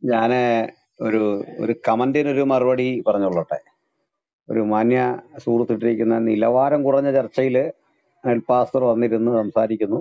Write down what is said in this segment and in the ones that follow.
ഞാന് ഒരു ഒരു കമന്റിന് ഒരു മറുപടി പറഞ്ഞോളട്ടെ ഒരു മാന്യ സുഹൃത്തിട്ടിരിക്കുന്ന നിലവാരം കുറഞ്ഞ ചർച്ചയിൽ പാസ്റ്റർ വന്നിരുന്ന് സംസാരിക്കുന്നു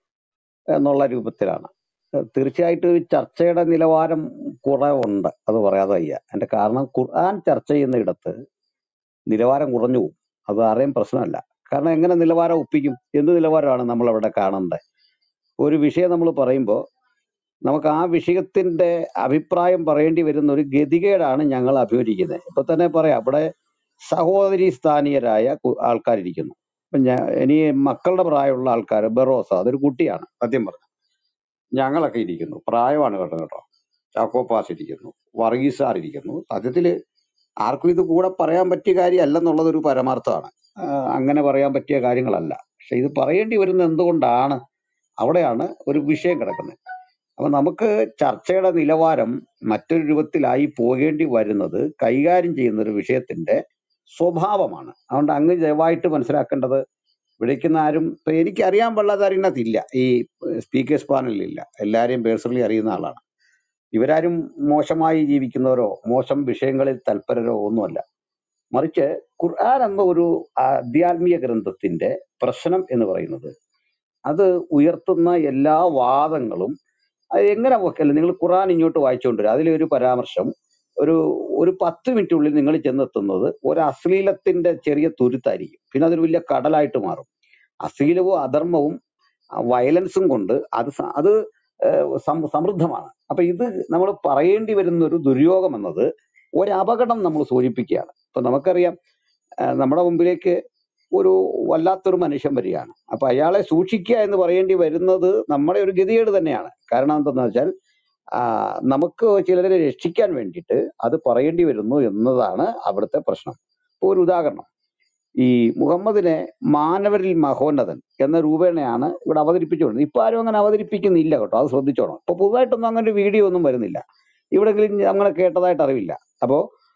എന്നുള്ള രൂപത്തിലാണ് ഏഹ് തീർച്ചയായിട്ടും ഈ ചർച്ചയുടെ നിലവാരം കുറവുണ്ട് അത് പറയാതെ വയ്യ എന്റെ കാരണം ഖുർആൻ ചർച്ച ചെയ്യുന്ന ഇടത്ത് നിലവാരം കുറഞ്ഞു പോകും അത് ആരെയും പ്രശ്നമല്ല കാരണം എങ്ങനെ നിലവാരം ഒപ്പിക്കും എന്ത് നിലവാരമാണ് നമ്മൾ അവിടെ കാണേണ്ടത് ഒരു വിഷയം നമ്മൾ പറയുമ്പോൾ നമുക്ക് ആ വിഷയത്തിന്റെ അഭിപ്രായം പറയേണ്ടി വരുന്ന ഒരു ഗതികേടാണ് ഞങ്ങൾ അഭിമുഖീകരിക്കുന്നത് ഇപ്പൊ തന്നെ പറയാം ഇവിടെ സഹോദരി സ്ഥാനീയരായ കു- ആൾക്കാരിരിക്കുന്നു ഇപ്പൊ ഞാൻ ഇനി മക്കളുടെ പ്രായമുള്ള ആൾക്കാർ ബെറോസ അതൊരു കുട്ടിയാണ് സത്യം പറഞ്ഞു ഞങ്ങളൊക്കെ ഇരിക്കുന്നു പ്രായമാണ് കേട്ടോ കേട്ടോ ചാക്കോപ്പാസ് ഇരിക്കുന്നു വർഗീസാർ ഇരിക്കുന്നു സത്യത്തില് ആർക്കും ഇത് കൂടെ പറയാൻ പറ്റിയ കാര്യമല്ലെന്നുള്ളത് ഒരു പരമാർത്ഥമാണ് ആഹ് അങ്ങനെ പറയാൻ പറ്റിയ കാര്യങ്ങളല്ല പക്ഷെ ഇത് പറയേണ്ടി വരുന്നത് എന്തുകൊണ്ടാണ് അവിടെയാണ് ഒരു വിഷയം കിടക്കുന്നത് അപ്പൊ നമുക്ക് ചർച്ചയുടെ നിലവാരം മറ്റൊരു രൂപത്തിലായി പോകേണ്ടി വരുന്നത് കൈകാര്യം ചെയ്യുന്ന ഒരു വിഷയത്തിന്റെ സ്വഭാവമാണ് അതുകൊണ്ട് അങ്ങ് ദയവായിട്ട് മനസ്സിലാക്കേണ്ടത് വിളിക്കുന്ന ആരും ഇപ്പൊ എനിക്ക് അറിയാൻ പാടില്ലാത്ത അറിയുന്നതില്ല ഈ സ്പീക്കേഴ്സ് പാനലിലില്ല എല്ലാരെയും പേഴ്സണലി അറിയുന്ന ആളാണ് ഇവരാരും മോശമായി ജീവിക്കുന്നവരോ മോശം വിഷയങ്ങളിൽ തൽപരരോ ഒന്നുമല്ല മറിച്ച് ഖുർആൻ എന്ന ഒരു ആധ്യാത്മിക ഗ്രന്ഥത്തിന്റെ പ്രശ്നം എന്ന് പറയുന്നത് അത് ഉയർത്തുന്ന എല്ലാ വാദങ്ങളും അത് എങ്ങനെ നോക്കിയാലും നിങ്ങൾ ഖുർആൻ ഇങ്ങോട്ട് വായിച്ചുകൊണ്ടിരും അതിലൊരു പരാമർശം ഒരു ഒരു പത്ത് മിനിറ്റിനുള്ളിൽ നിങ്ങൾ ചെന്നെത്തുന്നത് ഒരു അശ്ലീലത്തിന്റെ ചെറിയ തുരുത്തായിരിക്കും പിന്നെ അതൊരു വലിയ കടലായിട്ട് മാറും അശ്ലീലവും അധർമ്മവും വയലൻസും കൊണ്ട് അത് സ- അത് ഏഹ് സം- സമൃദ്ധമാണ് അപ്പൊ ഇത് നമ്മൾ പറയേണ്ടി വരുന്ന ഒരു ദുര്യോഗം എന്നത് ഒരു അപകടം നമ്മൾ സൂചിപ്പിക്കുകയാണ് ഇപ്പൊ നമുക്കറിയാം ഏഹ് നമ്മുടെ മുമ്പിലേക്ക് ഒരു വല്ലാത്തൊരു മനുഷ്യൻ വരികയാണ് അപ്പൊ അയാളെ സൂക്ഷിക്കുക എന്ന് പറയേണ്ടി വരുന്നത് നമ്മുടെ ഒരു ഗതികേട് തന്നെയാണ് കാരണം എന്തെന്ന് വെച്ചാൽ ആ, നമുക്ക് ചിലരെ രക്ഷിക്കാൻ വേണ്ടിയിട്ട് അത് പറയേണ്ടി വരുന്നു എന്നതാണ് അവിടുത്തെ പ്രശ്നം ഇപ്പൊ ഒരു ഉദാഹരണം ഈ മുഹമ്മദിനെ മാനവരിൽ മഹോന്നതൻ എന്ന രൂപേണയാണ് ഇവിടെ അവതരിപ്പിച്ചുകൊണ്ടിരുന്നത് ഇപ്പൊ ആരും അങ്ങനെ അവതരിപ്പിക്കുന്നില്ല കേട്ടോ അത് ശ്രദ്ധിച്ചോണം ഇപ്പൊ പുതുതായിട്ടൊന്നും അങ്ങനെ ഒരു വീഡിയോ ഒന്നും വരുന്നില്ല ഇവിടെങ്കിലും അങ്ങനെ കേട്ടതായിട്ട് അറിവില്ല അപ്പോ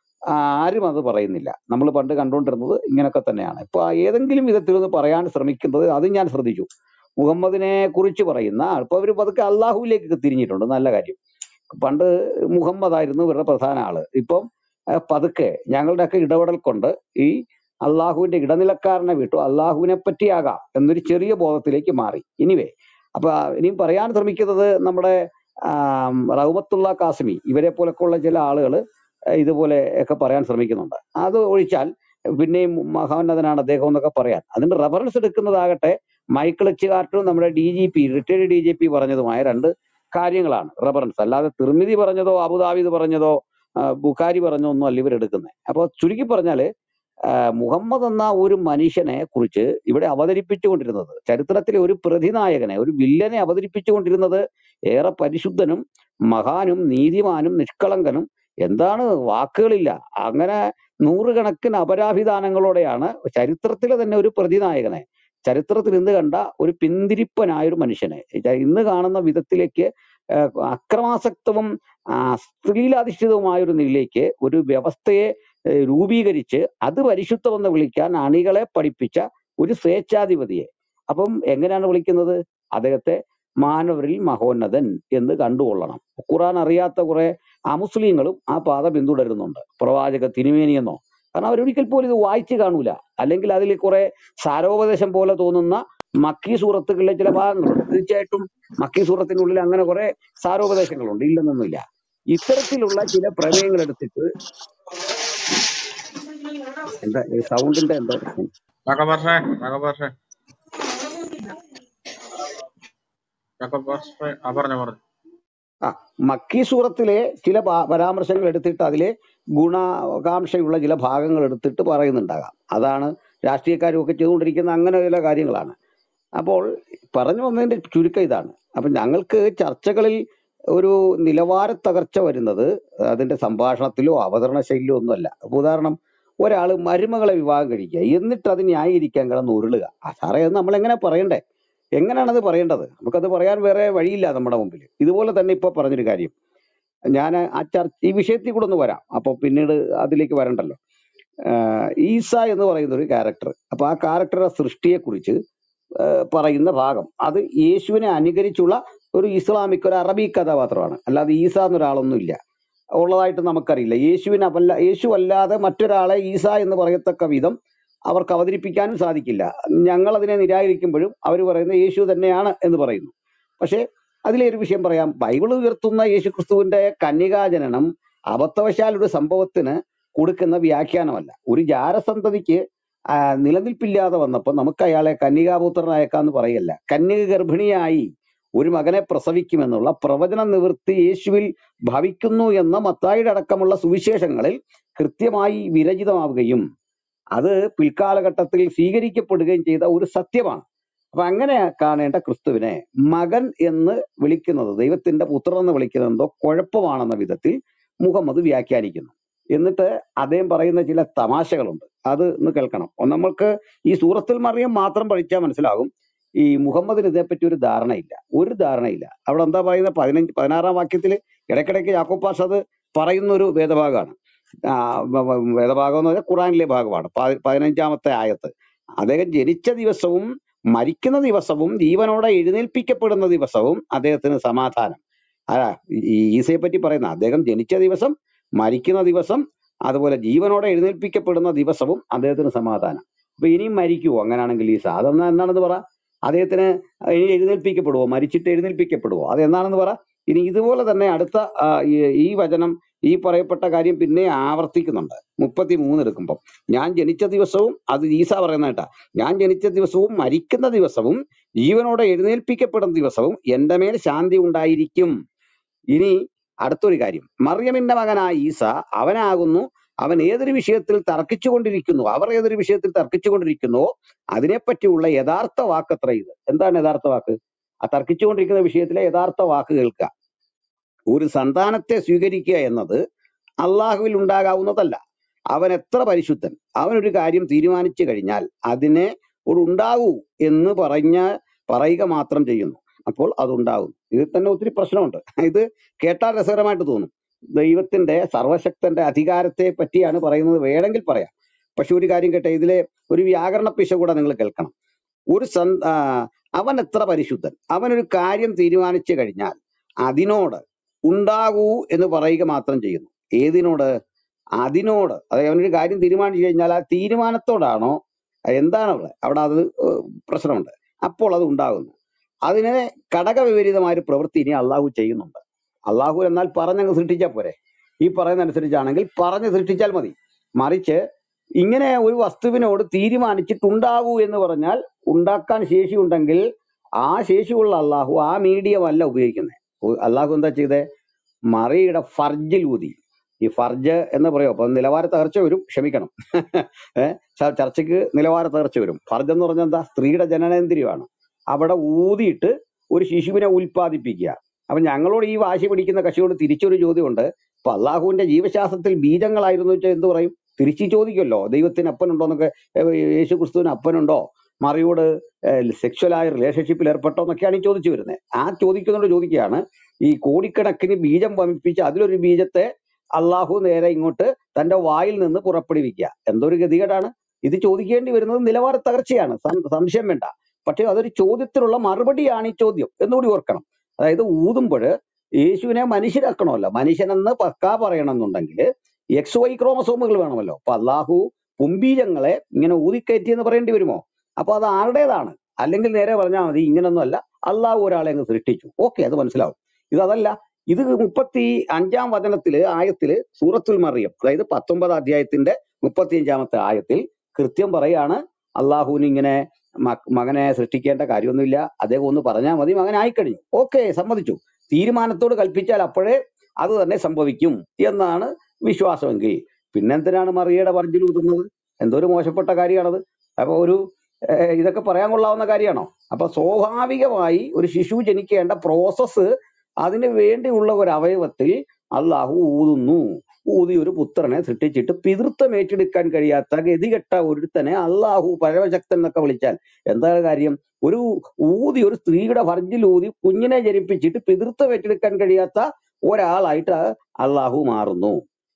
ആരും അത് പറയുന്നില്ല നമ്മൾ പണ്ട് കണ്ടുകൊണ്ടിരുന്നത് ഇങ്ങനെയൊക്കെ തന്നെയാണ് ഇപ്പൊ ഏതെങ്കിലും വിധത്തിൽ ഒന്ന് പറയാൻ ശ്രമിക്കുന്നത് അത് ഞാൻ ശ്രദ്ധിച്ചു മുഹമ്മദിനെ കുറിച്ച് പറയുന്ന ഇപ്പൊ അവര് പതുക്കെ അള്ളാഹുവിലേക്ക് തിരിഞ്ഞിട്ടുണ്ട് നല്ല കാര്യം പണ്ട് മുഹമ്മദ് ആയിരുന്നു ഇവരുടെ പ്രധാന ആള് ഇപ്പം ആ, പതുക്കെ ഞങ്ങളുടെയൊക്കെ ഇടപെടൽ കൊണ്ട് ഈ അള്ളാഹുവിന്റെ ഇടനിലക്കാരനെ വിട്ടു അള്ളാഹുവിനെ പറ്റിയാകാം എന്നൊരു ചെറിയ ബോധത്തിലേക്ക് മാറി ഇനിവേ അപ്പൊ ഇനിയും പറയാൻ ശ്രമിക്കുന്നത് നമ്മുടെ ആം, റഹ്മത്തുള്ള കാസിമി ഇവരെ പോലൊക്കെയുള്ള ചില ആളുകൾ ഇതുപോലെ ഒക്കെ പറയാൻ ശ്രമിക്കുന്നുണ്ട് അത് ഒഴിച്ചാൽ പിന്നെയും മഹോന്നതനാണ് അദ്ദേഹം എന്നൊക്കെ പറയാൻ അതിന്റെ റെഫറൻസ് എടുക്കുന്നതാകട്ടെ മൈക്കിൾ എച്ചുകാർട്ടും നമ്മുടെ D G P retired D G P പറഞ്ഞതുമായ രണ്ട് കാര്യങ്ങളാണ് റെഫറൻസ് അല്ലാതെ തിർമിതി പറഞ്ഞതോ അബുദാബിദ് പറഞ്ഞതോ ആ, ബുഖാരി പറഞ്ഞോ ഒന്നും അല്ല ഇവർ എടുക്കുന്നത് അപ്പൊ ചുരുക്കി പറഞ്ഞാല് ആ, മുഹമ്മദ് എന്ന ഒരു മനുഷ്യനെ കുറിച്ച് ഇവിടെ അവതരിപ്പിച്ചുകൊണ്ടിരുന്നത് ചരിത്രത്തിലെ ഒരു പ്രതിനായകനെ ഒരു വില്ലനെ അവതരിപ്പിച്ചുകൊണ്ടിരുന്നത് ഏറെ പരിശുദ്ധനും മഹാനും നീതിമാനും നിഷ്കളങ്കനും എന്താണ് വാക്കുകളില്ല അങ്ങനെ നൂറുകണക്കിന് അപരാഭിധാനങ്ങളോടെയാണ് ചരിത്രത്തിലെ തന്നെ ഒരു പ്രതിനായകനെ ചരിത്രത്തിൽ ഇന്ന് കണ്ട ഒരു പിന്തിരിപ്പനായ ഒരു മനുഷ്യനെ ച- ഇന്ന് കാണുന്ന വിധത്തിലേക്ക് ആഹ് അക്രമാസക്തവും ആ, സ്ത്രീലാധിഷ്ഠിതവുമായ ഒരു നിലയിലേക്ക് ഒരു വ്യവസ്ഥയെ ഏഹ് രൂപീകരിച്ച് അത് പരിശുദ്ധമെന്ന് വിളിക്കാൻ അണികളെ പഠിപ്പിച്ച ഒരു സ്വേച്ഛാധിപതിയെ അപ്പം എങ്ങനെയാണ് വിളിക്കുന്നത് അദ്ദേഹത്തെ മാനവരിൽ മഹോന്നതൻ എന്ന് കണ്ടുകൊള്ളണം ഖുറാൻ അറിയാത്ത കുറെ അമുസ്ലിങ്ങളും ആ പാത പിന്തുടരുന്നുണ്ട് പ്രവാചക തിരുമേനിയെന്നോ കാരണം അവരൊരിക്കൽ പോലും ഇത് വായിച്ചു കാണൂല അല്ലെങ്കിൽ അതിൽ കുറെ സാരോപദേശം പോലെ തോന്നുന്ന മക്കി സൂറത്തുകളിലെ ചില ഭാഗങ്ങളുണ്ട് തീർച്ചയായിട്ടും മക്കി സൂറത്തിനുള്ളിൽ അങ്ങനെ കുറെ സാരോപദേശങ്ങളുണ്ട് ഇല്ലെന്നൊന്നുമില്ല ഇത്തരത്തിലുള്ള ചില പ്രമേയങ്ങൾ എടുത്തിട്ട് എന്താ സൗണ്ടിന്റെ എന്തോ പ്രശ്നം Jacob Parse, Jacob Parse, Jacob Parse, ആ പറഞ്ഞു പറഞ്ഞു ആ മക്കി സൂറത്തിലെ ചില പാ- പരാമർശങ്ങൾ എടുത്തിട്ട് അതിലെ ഗുണകാംക്ഷയുള്ള ചില ഭാഗങ്ങൾ എടുത്തിട്ട് പറയുന്നുണ്ടാകാം അതാണ് രാഷ്ട്രീയക്കാരും ഒക്കെ ചെയ്തുകൊണ്ടിരിക്കുന്ന അങ്ങനെ ചില കാര്യങ്ങളാണ് അപ്പോൾ പറഞ്ഞു വന്നതിന്റെ ചുരുക്കം ഇതാണ് അപ്പൊ ഞങ്ങൾക്ക് ചർച്ചകളിൽ ഒരു നിലവാര തകർച്ച വരുന്നത് അതിന്റെ സംഭാഷണത്തിലോ അവതരണ ശൈലിയോ ഒന്നുമല്ല അപ്പൊ ഉദാഹരണം ഒരാൾ മരുമകളെ വിവാഹം കഴിക്കുക എന്നിട്ട് അത് ന്യായീകരിക്കാൻ കിടന്ന് ഉരുളുക ആ സാറേ അത് നമ്മൾ എങ്ങനെ പറയണ്ടേ എങ്ങനെയാണ് അത് പറയേണ്ടത് നമുക്കത് പറയാൻ വേറെ വഴിയില്ല നമ്മുടെ മുമ്പിൽ ഇതുപോലെ തന്നെ ഇപ്പൊ പറഞ്ഞൊരു കാര്യം ഞാൻ ആ ചർച്ച ഈ വിഷയത്തിൽ കൂടെ ഒന്ന് വരാം അപ്പൊ പിന്നീട് അതിലേക്ക് വരണ്ടല്ലോ ആഹ് ഈസ എന്ന് പറയുന്ന ഒരു ക്യാരക്ടർ അപ്പൊ ആ ക്യാരക്ടറുടെ സൃഷ്ടിയെ കുറിച്ച് പറയുന്ന ഭാഗം അത് യേശുവിനെ അനുകരിച്ചുള്ള ഒരു ഇസ്ലാമിക് ഒരു അറബി കഥാപാത്രമാണ് അല്ലാതെ ഈസ എന്നൊരാളൊന്നും ഇല്ല ഉള്ളതായിട്ട് നമുക്കറിയില്ല യേശുവിന് അവല്ല യേശു അല്ലാതെ മറ്റൊരാളെ ഈസ എന്ന് പറയത്തക്ക വിധം അവർക്ക് അവതരിപ്പിക്കാനും സാധിക്കില്ല ഞങ്ങൾ അതിനെ നിരാകരിക്കുമ്പോഴും അവർ പറയുന്നത് യേശു തന്നെയാണ് എന്ന് പറയുന്നു പക്ഷേ അതിലെ ഒരു വിഷയം പറയാം ബൈബിൾ ഉയർത്തുന്ന യേശു ക്രിസ്തുവിന്റെ കന്യകാജനനം അബദ്ധവശാൽ ഒരു സംഭവത്തിന് കൊടുക്കുന്ന വ്യാഖ്യാനമല്ല ഒരു ജാരസന്തതിക്ക് ആ, നിലനിൽപ്പില്ലാതെ വന്നപ്പോൾ നമുക്ക് അയാളെ കന്യകാപുത്രനായേക്കാന്ന് പറയല്ല കന്യക ഗർഭിണിയായി ഒരു മകനെ പ്രസവിക്കുമെന്നുള്ള പ്രവചന നിവൃത്തി യേശുവിൽ ഭവിക്കുന്നു എന്ന മത്തായിയുടെ അടക്കമുള്ള സുവിശേഷങ്ങളിൽ കൃത്യമായി വിരചിതമാവുകയും അത് പിൽക്കാലഘട്ടത്തിൽ സ്വീകരിക്കപ്പെടുകയും ചെയ്ത ഒരു സത്യമാണ് അപ്പൊ അങ്ങനെ കാണേണ്ട ക്രിസ്തുവിനെ മകൻ എന്ന് വിളിക്കുന്നത് ദൈവത്തിന്റെ പുത്രൻ എന്ന് വിളിക്കുന്നത് എന്തോ കുഴപ്പമാണെന്ന വിധത്തിൽ മുഹമ്മദ് വ്യാഖ്യാനിക്കുന്നു എന്നിട്ട് അദ്ദേഹം പറയുന്ന ചില തമാശകളുണ്ട് അത് ഒന്ന് കേൾക്കണം ഒന്ന് നമ്മൾക്ക് ഈ സൂറത്തുൽ മറിയം മാത്രം പഠിച്ചാൽ മനസ്സിലാകും ഈ മുഹമ്മദിന് ഇതേപ്പറ്റി ഒരു ധാരണയില്ല ഒരു ധാരണയില്ല അവിടെ എന്താ പറയുന്നത് പതിനഞ്ച് പതിനാറാം വാക്യത്തിൽ ഇടയ്ക്കിടയ്ക്ക് യാക്കോബ് പാഷ അത് പറയുന്ന ഒരു വേദഭാഗമാണ് ആ, വ- വ- വേദഭാഗം എന്ന് പറഞ്ഞാൽ ഖുറാനിലെ ഭാഗമാണ് പതി- പതിനഞ്ചാമത്തെ ആയത്ത് അദ്ദേഹം ജനിച്ച ദിവസവും മരിക്കുന്ന ദിവസവും ജീവനോടെ എഴുന്നേൽപ്പിക്കപ്പെടുന്ന ദിവസവും അദ്ദേഹത്തിന് സമാധാനം ആരാ ഈ ഈസയെ പറ്റി പറയുന്ന അദ്ദേഹം ജനിച്ച ദിവസം മരിക്കുന്ന ദിവസം അതുപോലെ ജീവനോടെ എഴുന്നേൽപ്പിക്കപ്പെടുന്ന ദിവസവും അദ്ദേഹത്തിന് സമാധാനം അപ്പൊ ഇനിയും മരിക്കുവോ അങ്ങനെയാണെങ്കിൽ ഈസ അതെന്നാ എന്താണെന്ന് പറ അദ്ദേഹത്തിന് ഇനി എഴുന്നേൽപ്പിക്കപ്പെടുവോ മരിച്ചിട്ട് എഴുന്നേൽപ്പിക്കപ്പെടുവോ അത് എന്നാണെന്ന് പറ ഇനി ഇതുപോലെ തന്നെ അടുത്ത ആ, ഈ- ഈ വചനം ഈ പറയപ്പെട്ട കാര്യം പിന്നെ ആവർത്തിക്കുന്നുണ്ട് മുപ്പത്തി മൂന്ന് എടുക്കുമ്പോൾ ഞാൻ ജനിച്ച ദിവസവും അത് ഈസ പറയുന്ന കേട്ടാ ഞാൻ ജനിച്ച ദിവസവും മരിക്കുന്ന ദിവസവും ജീവനോടെ എഴുന്നേൽപ്പിക്കപ്പെടുന്ന ദിവസവും എന്റെ മേൽ ശാന്തി ഉണ്ടായിരിക്കും ഇനി അടുത്തൊരു കാര്യം മറിയമിന്റെ മകനായ ഈസ അവനാകുന്നു അവൻ ഏതൊരു വിഷയത്തിൽ തർക്കിച്ചുകൊണ്ടിരിക്കുന്നു അവർ ഏതൊരു വിഷയത്തിൽ തർക്കിച്ചുകൊണ്ടിരിക്കുന്നുവോ അതിനെപ്പറ്റിയുള്ള യഥാർത്ഥ വാക്കത്ര ഇത് എന്താണ് യഥാർത്ഥ വാക്ക് ആ തർക്കിച്ചുകൊണ്ടിരിക്കുന്ന വിഷയത്തിലെ യഥാർത്ഥ വാക്ക് കേൾക്കുക ഒരു സന്താനത്തെ സ്വീകരിക്കുക എന്നത് അള്ളാഹുവിൽ ഉണ്ടാകാവുന്നതല്ല അവൻ എത്ര പരിശുദ്ധൻ അവൻ ഒരു കാര്യം തീരുമാനിച്ചു കഴിഞ്ഞാൽ അതിനെ ഒരു ഉണ്ടാകൂ എന്ന് പറഞ്ഞ പറയുക മാത്രം ചെയ്യുന്നു അപ്പോൾ അതുണ്ടാകും ഇതിൽ തന്നെ ഒത്തിരി പ്രശ്നമുണ്ട് ഇത് കേട്ടാൽ രസകരമായിട്ട് തോന്നും ദൈവത്തിന്റെ സർവശക്തന്റെ അധികാരത്തെ പറ്റിയാണ് പറയുന്നത് വേണമെങ്കിൽ പറയാം പക്ഷെ ഒരു കാര്യം കേട്ടെ ഇതിലെ ഒരു വ്യാകരണ പിശ കൂടെ നിങ്ങൾ കേൾക്കണം ഒരു സൻ ആ, അവൻ എത്ര പരിശുദ്ധൻ അവൻ ഒരു കാര്യം തീരുമാനിച്ചു കഴിഞ്ഞാൽ അതിനോട് ഉണ്ടാകൂ എന്ന് പറയുക മാത്രം ചെയ്യുന്നു ഏതിനോട് അതിനോട് അതായത് അവനൊരു കാര്യം തീരുമാനിച്ചു കഴിഞ്ഞാൽ ആ തീരുമാനത്തോടാണോ എന്താണ് അവിടെ അവിടെ അത് ഏഹ് പ്രശ്നമുണ്ട് അപ്പോൾ അത് ഉണ്ടാകുന്നു അതിനെ ഘടകവിപരീതമായ ഒരു പ്രവൃത്തി ഇനി അള്ളാഹു ചെയ്യുന്നുണ്ട് അള്ളാഹു എന്നാൽ പറഞ്ഞങ്ങ് സൃഷ്ടിച്ചാൽ പോരെ ഈ പറയുന്ന അനുസരിച്ചാണെങ്കിൽ പറഞ്ഞ് സൃഷ്ടിച്ചാൽ മതി മറിച്ച് ഇങ്ങനെ ഒരു വസ്തുവിനോട് തീരുമാനിച്ചിട്ടുണ്ടാകൂ എന്ന് പറഞ്ഞാൽ ഉണ്ടാക്കാൻ ശേഷിയുണ്ടെങ്കിൽ ആ ശേഷിയുള്ള അള്ളാഹു ആ മീഡിയം അല്ല ഉപയോഗിക്കുന്നത് അള്ളാഹു എന്താ ചെയ്തേ മറിയുടെ ഫർജിൽ ഊതി ഈ ഫർജ് എന്ന് പറയോ അപ്പൊ നിലവാര തകർച്ച വരും ക്ഷമിക്കണം ഏഹ് ച- ചർച്ചയ്ക്ക് നിലവാര തകർച്ച വരും ഫർജ് എന്ന് പറഞ്ഞാൽ എന്താ സ്ത്രീയുടെ ജനനേന്ദ്രിയമാണ് അവിടെ ഊതിയിട്ട് ഒരു ശിശുവിനെ ഉൽപ്പാദിപ്പിക്കുക അപ്പൊ ഞങ്ങളോട് ഈ വാശി പിടിക്കുന്ന കക്ഷിയോട് തിരിച്ചൊരു ചോദ്യമുണ്ട് ഇപ്പൊ അള്ളാഹുവിന്റെ ജീവശാസ്ത്രത്തിൽ ബീജങ്ങളായിരുന്നു വെച്ചാൽ എന്ത് പറയും തിരിച്ചു ചോദിക്കുമല്ലോ ദൈവത്തിന് അപ്പനുണ്ടോ എന്നൊക്കെ ഏഹ് യേശു ക്രിസ്തുവിന് അപ്പനുണ്ടോ മറിയോട് സെക്ഷലായ റിലേഷൻഷിപ്പിൽ ഏർപ്പെട്ടോ എന്നൊക്കെയാണ് ഈ ചോദിച്ചു വരുന്നത് ആ ചോദിക്കുന്നതോട് ചോദിക്കുകയാണ് ഈ കോടിക്കണക്കിന് ബീജം വമിപ്പിച്ച് അതിലൊരു ബീജത്തെ അള്ളാഹു നേരെ ഇങ്ങോട്ട് തന്റെ വായിൽ നിന്ന് പുറപ്പെടുവിക്കുക എന്തൊരു ഗതികേടാണ് ഇത് ചോദിക്കേണ്ടി വരുന്നത് നിലവാര തകർച്ചയാണ് സം- സംശയം വേണ്ട പക്ഷെ അതൊരു ചോദ്യത്തിനുള്ള മറുപടിയാണ് ഈ ചോദ്യം എന്നുകൂടി ഓർക്കണം അതായത് ഊതുമ്പോൾ യേശുവിനെ മനുഷ്യരാക്കണമല്ലോ മനുഷ്യനെന്ന് പക്കാ പറയണമെന്നുണ്ടെങ്കിൽ എക്സ് വൈ ക്രോമസോമുകൾ വേണമല്ലോ അപ്പൊ അള്ളാഹു പുംബീജങ്ങളെ ഇങ്ങനെ ഊതിക്കയറ്റി എന്ന് പറയേണ്ടി വരുമോ അപ്പൊ അത് ആരുടേതാണ് അല്ലെങ്കിൽ നേരെ പറഞ്ഞാൽ മതി ഇങ്ങനൊന്നും അല്ല അള്ളാഹു ഒരാളെ അങ്ങ് സൃഷ്ടിച്ചു ഓക്കെ അത് മനസ്സിലാവും ഇതല്ല ഇത് മുപ്പത്തി അഞ്ചാം വചനത്തില് ആയത്തില് സൂറത്തുൽ മറിയം അതായത് പത്തൊമ്പതാം അധ്യായത്തിന്റെ മുപ്പത്തി അഞ്ചാമത്തെ ആയത്തിൽ കൃത്യം പറയാണ് അള്ളാഹുവിന് ഇങ്ങനെ മ- മകനെ സൃഷ്ടിക്കേണ്ട കാര്യമൊന്നുമില്ല അദ്ദേഹം ഒന്ന് പറഞ്ഞാൽ മതി മകൻ ആയിക്കഴിഞ്ഞു ഓക്കെ സമ്മതിച്ചു തീരുമാനത്തോട് കൽപ്പിച്ചാൽ അപ്പോഴേ അത് തന്നെ സംഭവിക്കും എന്നാണ് വിശ്വാസമെങ്കിൽ പിന്നെന്തിനാണ് മറിയയുടെ വർജിൽ ഊതുന്നത് എന്തോ ഒരു മോശപ്പെട്ട കാര്യമാണത് അപ്പൊ ഒരു ഏഹ്, ഇതൊക്കെ പറയാൻ കൊള്ളാവുന്ന കാര്യമാണോ അപ്പൊ സ്വാഭാവികമായി ഒരു ശിശു ജനിക്കേണ്ട പ്രോസസ്സ് അതിന് വേണ്ടിയുള്ള ഒരു അവയവത്തിൽ അള്ളാഹു ഊതുന്നു ഊതി ഒരു പുത്രനെ സൃഷ്ടിച്ചിട്ട് പിതൃത്വം ഏറ്റെടുക്കാൻ കഴിയാത്ത ഗതികെട്ട ഒരുത്തനെ അള്ളാഹു പരമശക്തൻ എന്നൊക്കെ വിളിച്ചാൽ എന്താ കാര്യം ഒരു ഊതി ഒരു സ്ത്രീയുടെ ഭർജിൽ ഊതി കുഞ്ഞിനെ ജനിപ്പിച്ചിട്ട് പിതൃത്വം ഏറ്റെടുക്കാൻ കഴിയാത്ത ഒരാളായിട്ട് അള്ളാഹു മാറുന്നു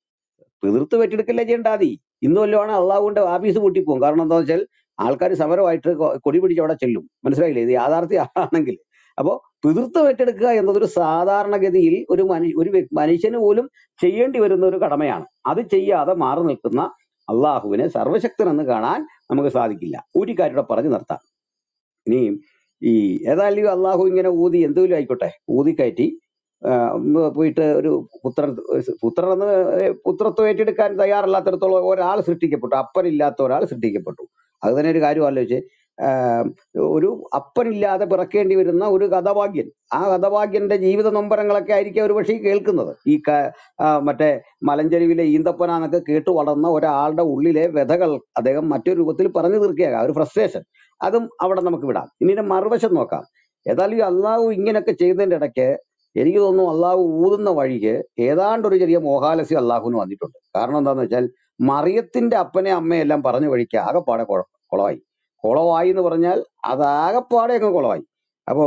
പിതൃത്വം ഏറ്റെടുക്കല്ലേ ചെയ്യേണ്ടാതി ഇന്ന് വല്ലതുമാണ് അള്ളാഹുവിന്റെ ആഫീസ് പൂട്ടിപ്പോകും കാരണം എന്താ വെച്ചാൽ ആൾക്കാർ സമരമായിട്ട് കൊ- കൊടി പിടിച്ച് അവിടെ ചെല്ലും മനസ്സിലായില്ലേ ഇത് യാഥാർത്ഥ്യമാണെങ്കിൽ അപ്പോ പിതൃത്വം ഏറ്റെടുക്കുക എന്നതൊരു സാധാരണഗതിയിൽ ഒരു മനു ഒരു വ്യ- മനുഷ്യന് പോലും ചെയ്യേണ്ടി വരുന്ന ഒരു കടമയാണ് അത് ചെയ്യാതെ മാറി നിൽക്കുന്ന അള്ളാഹുവിനെ സർവശക്തൻ എന്ന് കാണാൻ നമുക്ക് സാധിക്കില്ല ഒരു കാര്യം കൂടെ പറഞ്ഞു നിർത്താം ഇനി ഈ ഏതായാലും അള്ളാഹു ഇങ്ങനെ ഊതി എന്തെങ്കിലും ആയിക്കോട്ടെ ഊതി കയറ്റി ആ, ഉം, പോയിട്ട് ഒരു പുത്രൻ പുത്രൻ എന്ന് പുത്രത്വം ഏറ്റെടുക്കാൻ തയ്യാറല്ലാത്തിടത്തോളം ഒരാൾ സൃഷ്ടിക്കപ്പെട്ടു അപ്പനില്ലാത്ത ഒരാൾ സൃഷ്ടിക്കപ്പെട്ടു അത് തന്നെ ഒരു കാര്യം ആലോചിച്ച് ആഹ് ഒരു അപ്പനില്ലാതെ പിറക്കേണ്ടി വരുന്ന ഒരു കഥഭാഗ്യൻ ആ കഥഭാഗ്യന്റെ ജീവിത നൊമ്പരങ്ങളൊക്കെ ആയിരിക്കും ഒരു പക്ഷേ കേൾക്കുന്നത് ഈ ക- ആ, മറ്റേ മലഞ്ചെരുവിലെ ഈന്തപ്പനാന്നൊക്കെ കേട്ടു വളർന്ന ഒരാളുടെ ഉള്ളിലെ വ്യഥകൾ അദ്ദേഹം മറ്റൊരു രൂപത്തിൽ പറഞ്ഞു തീർക്കുകയാകാം ഒരു ഫ്രസ്ട്രേഷൻ അതും അവിടെ നമുക്ക് വിടാം ഇനി ഇതിന്റെ മറുവശം നോക്കാം ഏതായാലും ഈ അള്ളാഹു ഇങ്ങനെയൊക്കെ ചെയ്യുന്നതിന്റെ ഇടയ്ക്ക് എനിക്ക് തോന്നുന്നു അള്ളാഹു ഊതുന്ന വഴിക്ക് ഏതാണ്ട് ഒരു ചെറിയ മോഹാലസ്യം അള്ളാഹുവിന് വന്നിട്ടുണ്ട് കാരണം എന്താന്ന് വെച്ചാൽ മറിയത്തിന്റെ അപ്പനെ അമ്മയെല്ലാം പറഞ്ഞു വഴിക്ക് ആകെപ്പാടെ കുഴ- കുളമായി കുളമായി എന്ന് പറഞ്ഞാൽ അത് ആകെപ്പാടെ അങ്ങ് കുളമായി അപ്പോ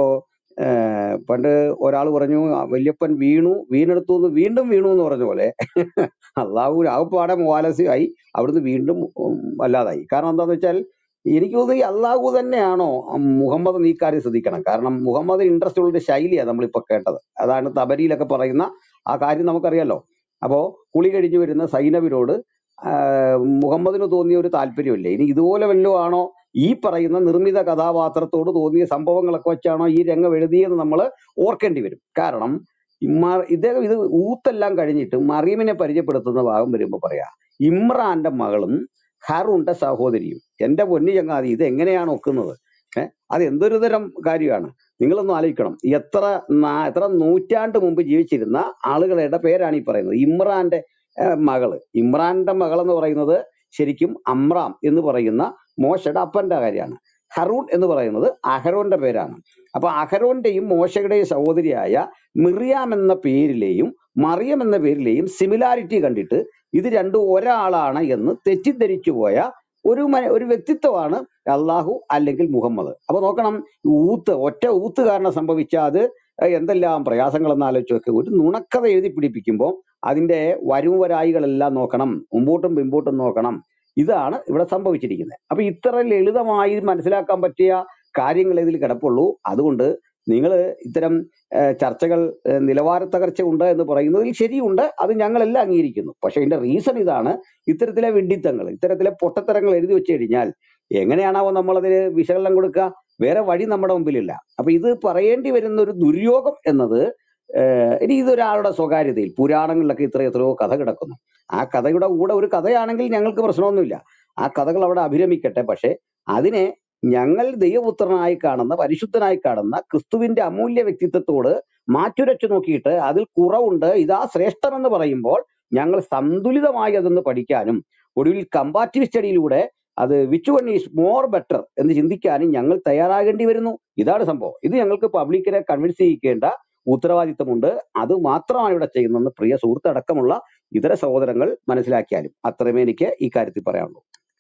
ഏഹ് പണ്ട് ഒരാൾ പറഞ്ഞു "ആ, വല്യപ്പൻ വീണു വീണെടുത്തു എന്ന് വീണ്ടും വീണു എന്ന് പറഞ്ഞ പോലെ അള്ളാഹു ആകെപ്പാടെ മോഹാലസ്യമായി അവിടുന്ന് വീണ്ടും ഉം, അല്ലാതായി കാരണം എന്താന്ന് വെച്ചാൽ എനിക്ക് തോന്നുന്നു ഈ അള്ളാഹു തന്നെയാണോ ഉം, മുഹമ്മദ് ഈ കാര്യം ശ്രദ്ധിക്കണം കാരണം മുഹമ്മദ് ഇൻട്രസ്റ്റ് ഉള്ള ഒരു ശൈലിയാണ് നമ്മളിപ്പോ കേട്ടത് അതാണ് തബരിയിലൊക്കെ പറയുന്ന ആ കാര്യം നമുക്കറിയാലോ അപ്പോ കുളി കഴിഞ്ഞു വരുന്ന സൈനവിനോട് ആഹ് മുഹമ്മദിന് തോന്നിയ ഒരു താല്പര്യമില്ലേ ഇനി ഇതുപോലെ വല്ലതും ആണോ ഈ പറയുന്ന നിർമ്മിത കഥാപാത്രത്തോട് തോന്നിയ സംഭവങ്ങളൊക്കെ വെച്ചാണോ ഈ രംഗം എഴുതിയെന്ന് നമ്മൾ ഓർക്കേണ്ടി വരും കാരണം ഇമ്മ- ഇദ്ദേഹം ഇത് ഊത്തെല്ലാം കഴിഞ്ഞിട്ട് മറിയമിനെ പരിചയപ്പെടുത്തുന്ന ഭാഗം വരുമ്പോ പറയാ ഇമ്രാന്റെ മകളും ഹറുന്റെ സഹോദരിയും എന്റെ പൊന്നു ചങ്ങാതി ഇത് എങ്ങനെയാണ് ഒക്കുന്നത് ഏഹ് അത് എന്തൊരു തരം കാര്യമാണ് നിങ്ങളൊന്ന് ആലോചിക്കണം എത്ര നാ- എത്ര നൂറ്റാണ്ട് മുമ്പ് ജീവിച്ചിരുന്ന ആളുകളുടെ പേരാണ് ഈ പറയുന്നത് ഇമ്രാന്റെ ഏഹ് മകള് ഇമ്രാന്റെ മകൾ എന്ന് പറയുന്നത് ശരിക്കും അമ്രാം എന്ന് പറയുന്ന മോശയുടെ അപ്പന്റെ കാര്യമാണ് ഹറൂൺ എന്ന് പറയുന്നത് അഹരോന്റെ പേരാണ് അപ്പൊ അഹരോന്റെയും മോശയുടെയും സഹോദരിയായ മിറിയാം എന്ന പേരിലെയും മറിയം എന്ന പേരിലെയും സിമിലാരിറ്റി കണ്ടിട്ട് ഇത് രണ്ടും ഒരാളാണ് എന്ന് തെറ്റിദ്ധരിച്ചു പോയ ഒരു മന- ഒരു വ്യക്തിത്വമാണ് അള്ളാഹു അല്ലെങ്കിൽ മുഹമ്മദ് അപ്പൊ നോക്കണം ഈ ഊത്ത് ഒറ്റ ഊത്ത് കാരണം സംഭവിച്ച അത് എന്തെല്ലാം പ്രയാസങ്ങളെന്ന് ആലോചിച്ച് നോക്ക് ഒരു നുണക്കഥ എഴുതി പിടിപ്പിക്കുമ്പോൾ അതിന്റെ വരുവരായികളെല്ലാം നോക്കണം മുമ്പോട്ടും പിമ്പോട്ടും നോക്കണം ഇതാണ് ഇവിടെ സംഭവിച്ചിരിക്കുന്നത് അപ്പൊ ഇത്ര ലളിതമായി മനസ്സിലാക്കാൻ പറ്റിയ കാര്യങ്ങൾ ഇതിൽ കിടപ്പുള്ളൂ അതുകൊണ്ട് നിങ്ങൾ ഇത്തരം ഏഹ്, ചർച്ചകൾ ഏഹ്, നിലവാര തകർച്ച ഉണ്ട് എന്ന് പറയുന്നതിൽ ശരിയുണ്ട് അത് ഞങ്ങളെല്ലാം അംഗീകരിക്കുന്നു പക്ഷെ ഇതിന്റെ റീസൺ ഇതാണ് ഇത്തരത്തിലെ വിഡ്ഢിത്തങ്ങൾ ഇത്തരത്തിലെ പൊട്ടത്തരങ്ങൾ എഴുതി വെച്ച് കഴിഞ്ഞാൽ എങ്ങനെയാണാവോ നമ്മളതിന് വിശകലനം കൊടുക്കുക വേറെ വഴി നമ്മുടെ മുമ്പിലില്ല അപ്പൊ ഇത് പറയേണ്ടി വരുന്ന ഒരു ദുര്യോഗം എന്നത് ഏഹ്, ഇനി ഇതൊരാളുടെ സ്വകാര്യതയിൽ പുരാണങ്ങളിലൊക്കെ ഇത്ര എത്രയോ കഥ കിടക്കുന്നു ആ കഥയുടെ കൂടെ ഒരു കഥയാണെങ്കിൽ ഞങ്ങൾക്ക് പ്രശ്നമൊന്നുമില്ല ആ കഥകൾ അവിടെ അഭിരമിക്കട്ടെ പക്ഷെ അതിനെ ഞങ്ങൾ ദൈവപുത്രനായി കാണുന്ന പരിശുദ്ധനായി കാണുന്ന ക്രിസ്തുവിന്റെ അമൂല്യ വ്യക്തിത്വത്തോട് മാറ്റുരച്ചു നോക്കിയിട്ട് അതിൽ കുറവുണ്ട് ഇതാ ശ്രേഷ്ഠമെന്ന് പറയുമ്പോൾ ഞങ്ങൾ സന്തുലിതമായി അതൊന്ന് പഠിക്കാനും ഒടുവിൽ കമ്പാറ്റീവ് സ്റ്റഡിയിലൂടെ അത് which one is more better എന്ന് ചിന്തിക്കാനും ഞങ്ങൾ തയ്യാറാകേണ്ടി വരുന്നു ഇതാണ് സംഭവം ഇത് ഞങ്ങൾക്ക് പബ്ലിക്കിനെ കൺവിൻസ് ചെയ്യിക്കേണ്ട ഉത്തരവാദിത്തമുണ്ട് അത് മാത്രമാണ് ഇവിടെ ചെയ്യുന്നതെന്ന് പ്രിയ സുഹൃത്തടക്കമുള്ള ഇതര സഹോദരങ്ങൾ മനസ്സിലാക്കിയാലും അത്രമേ എനിക്ക് ഈ കാര്യത്തിൽ പറയാനുള്ളൂ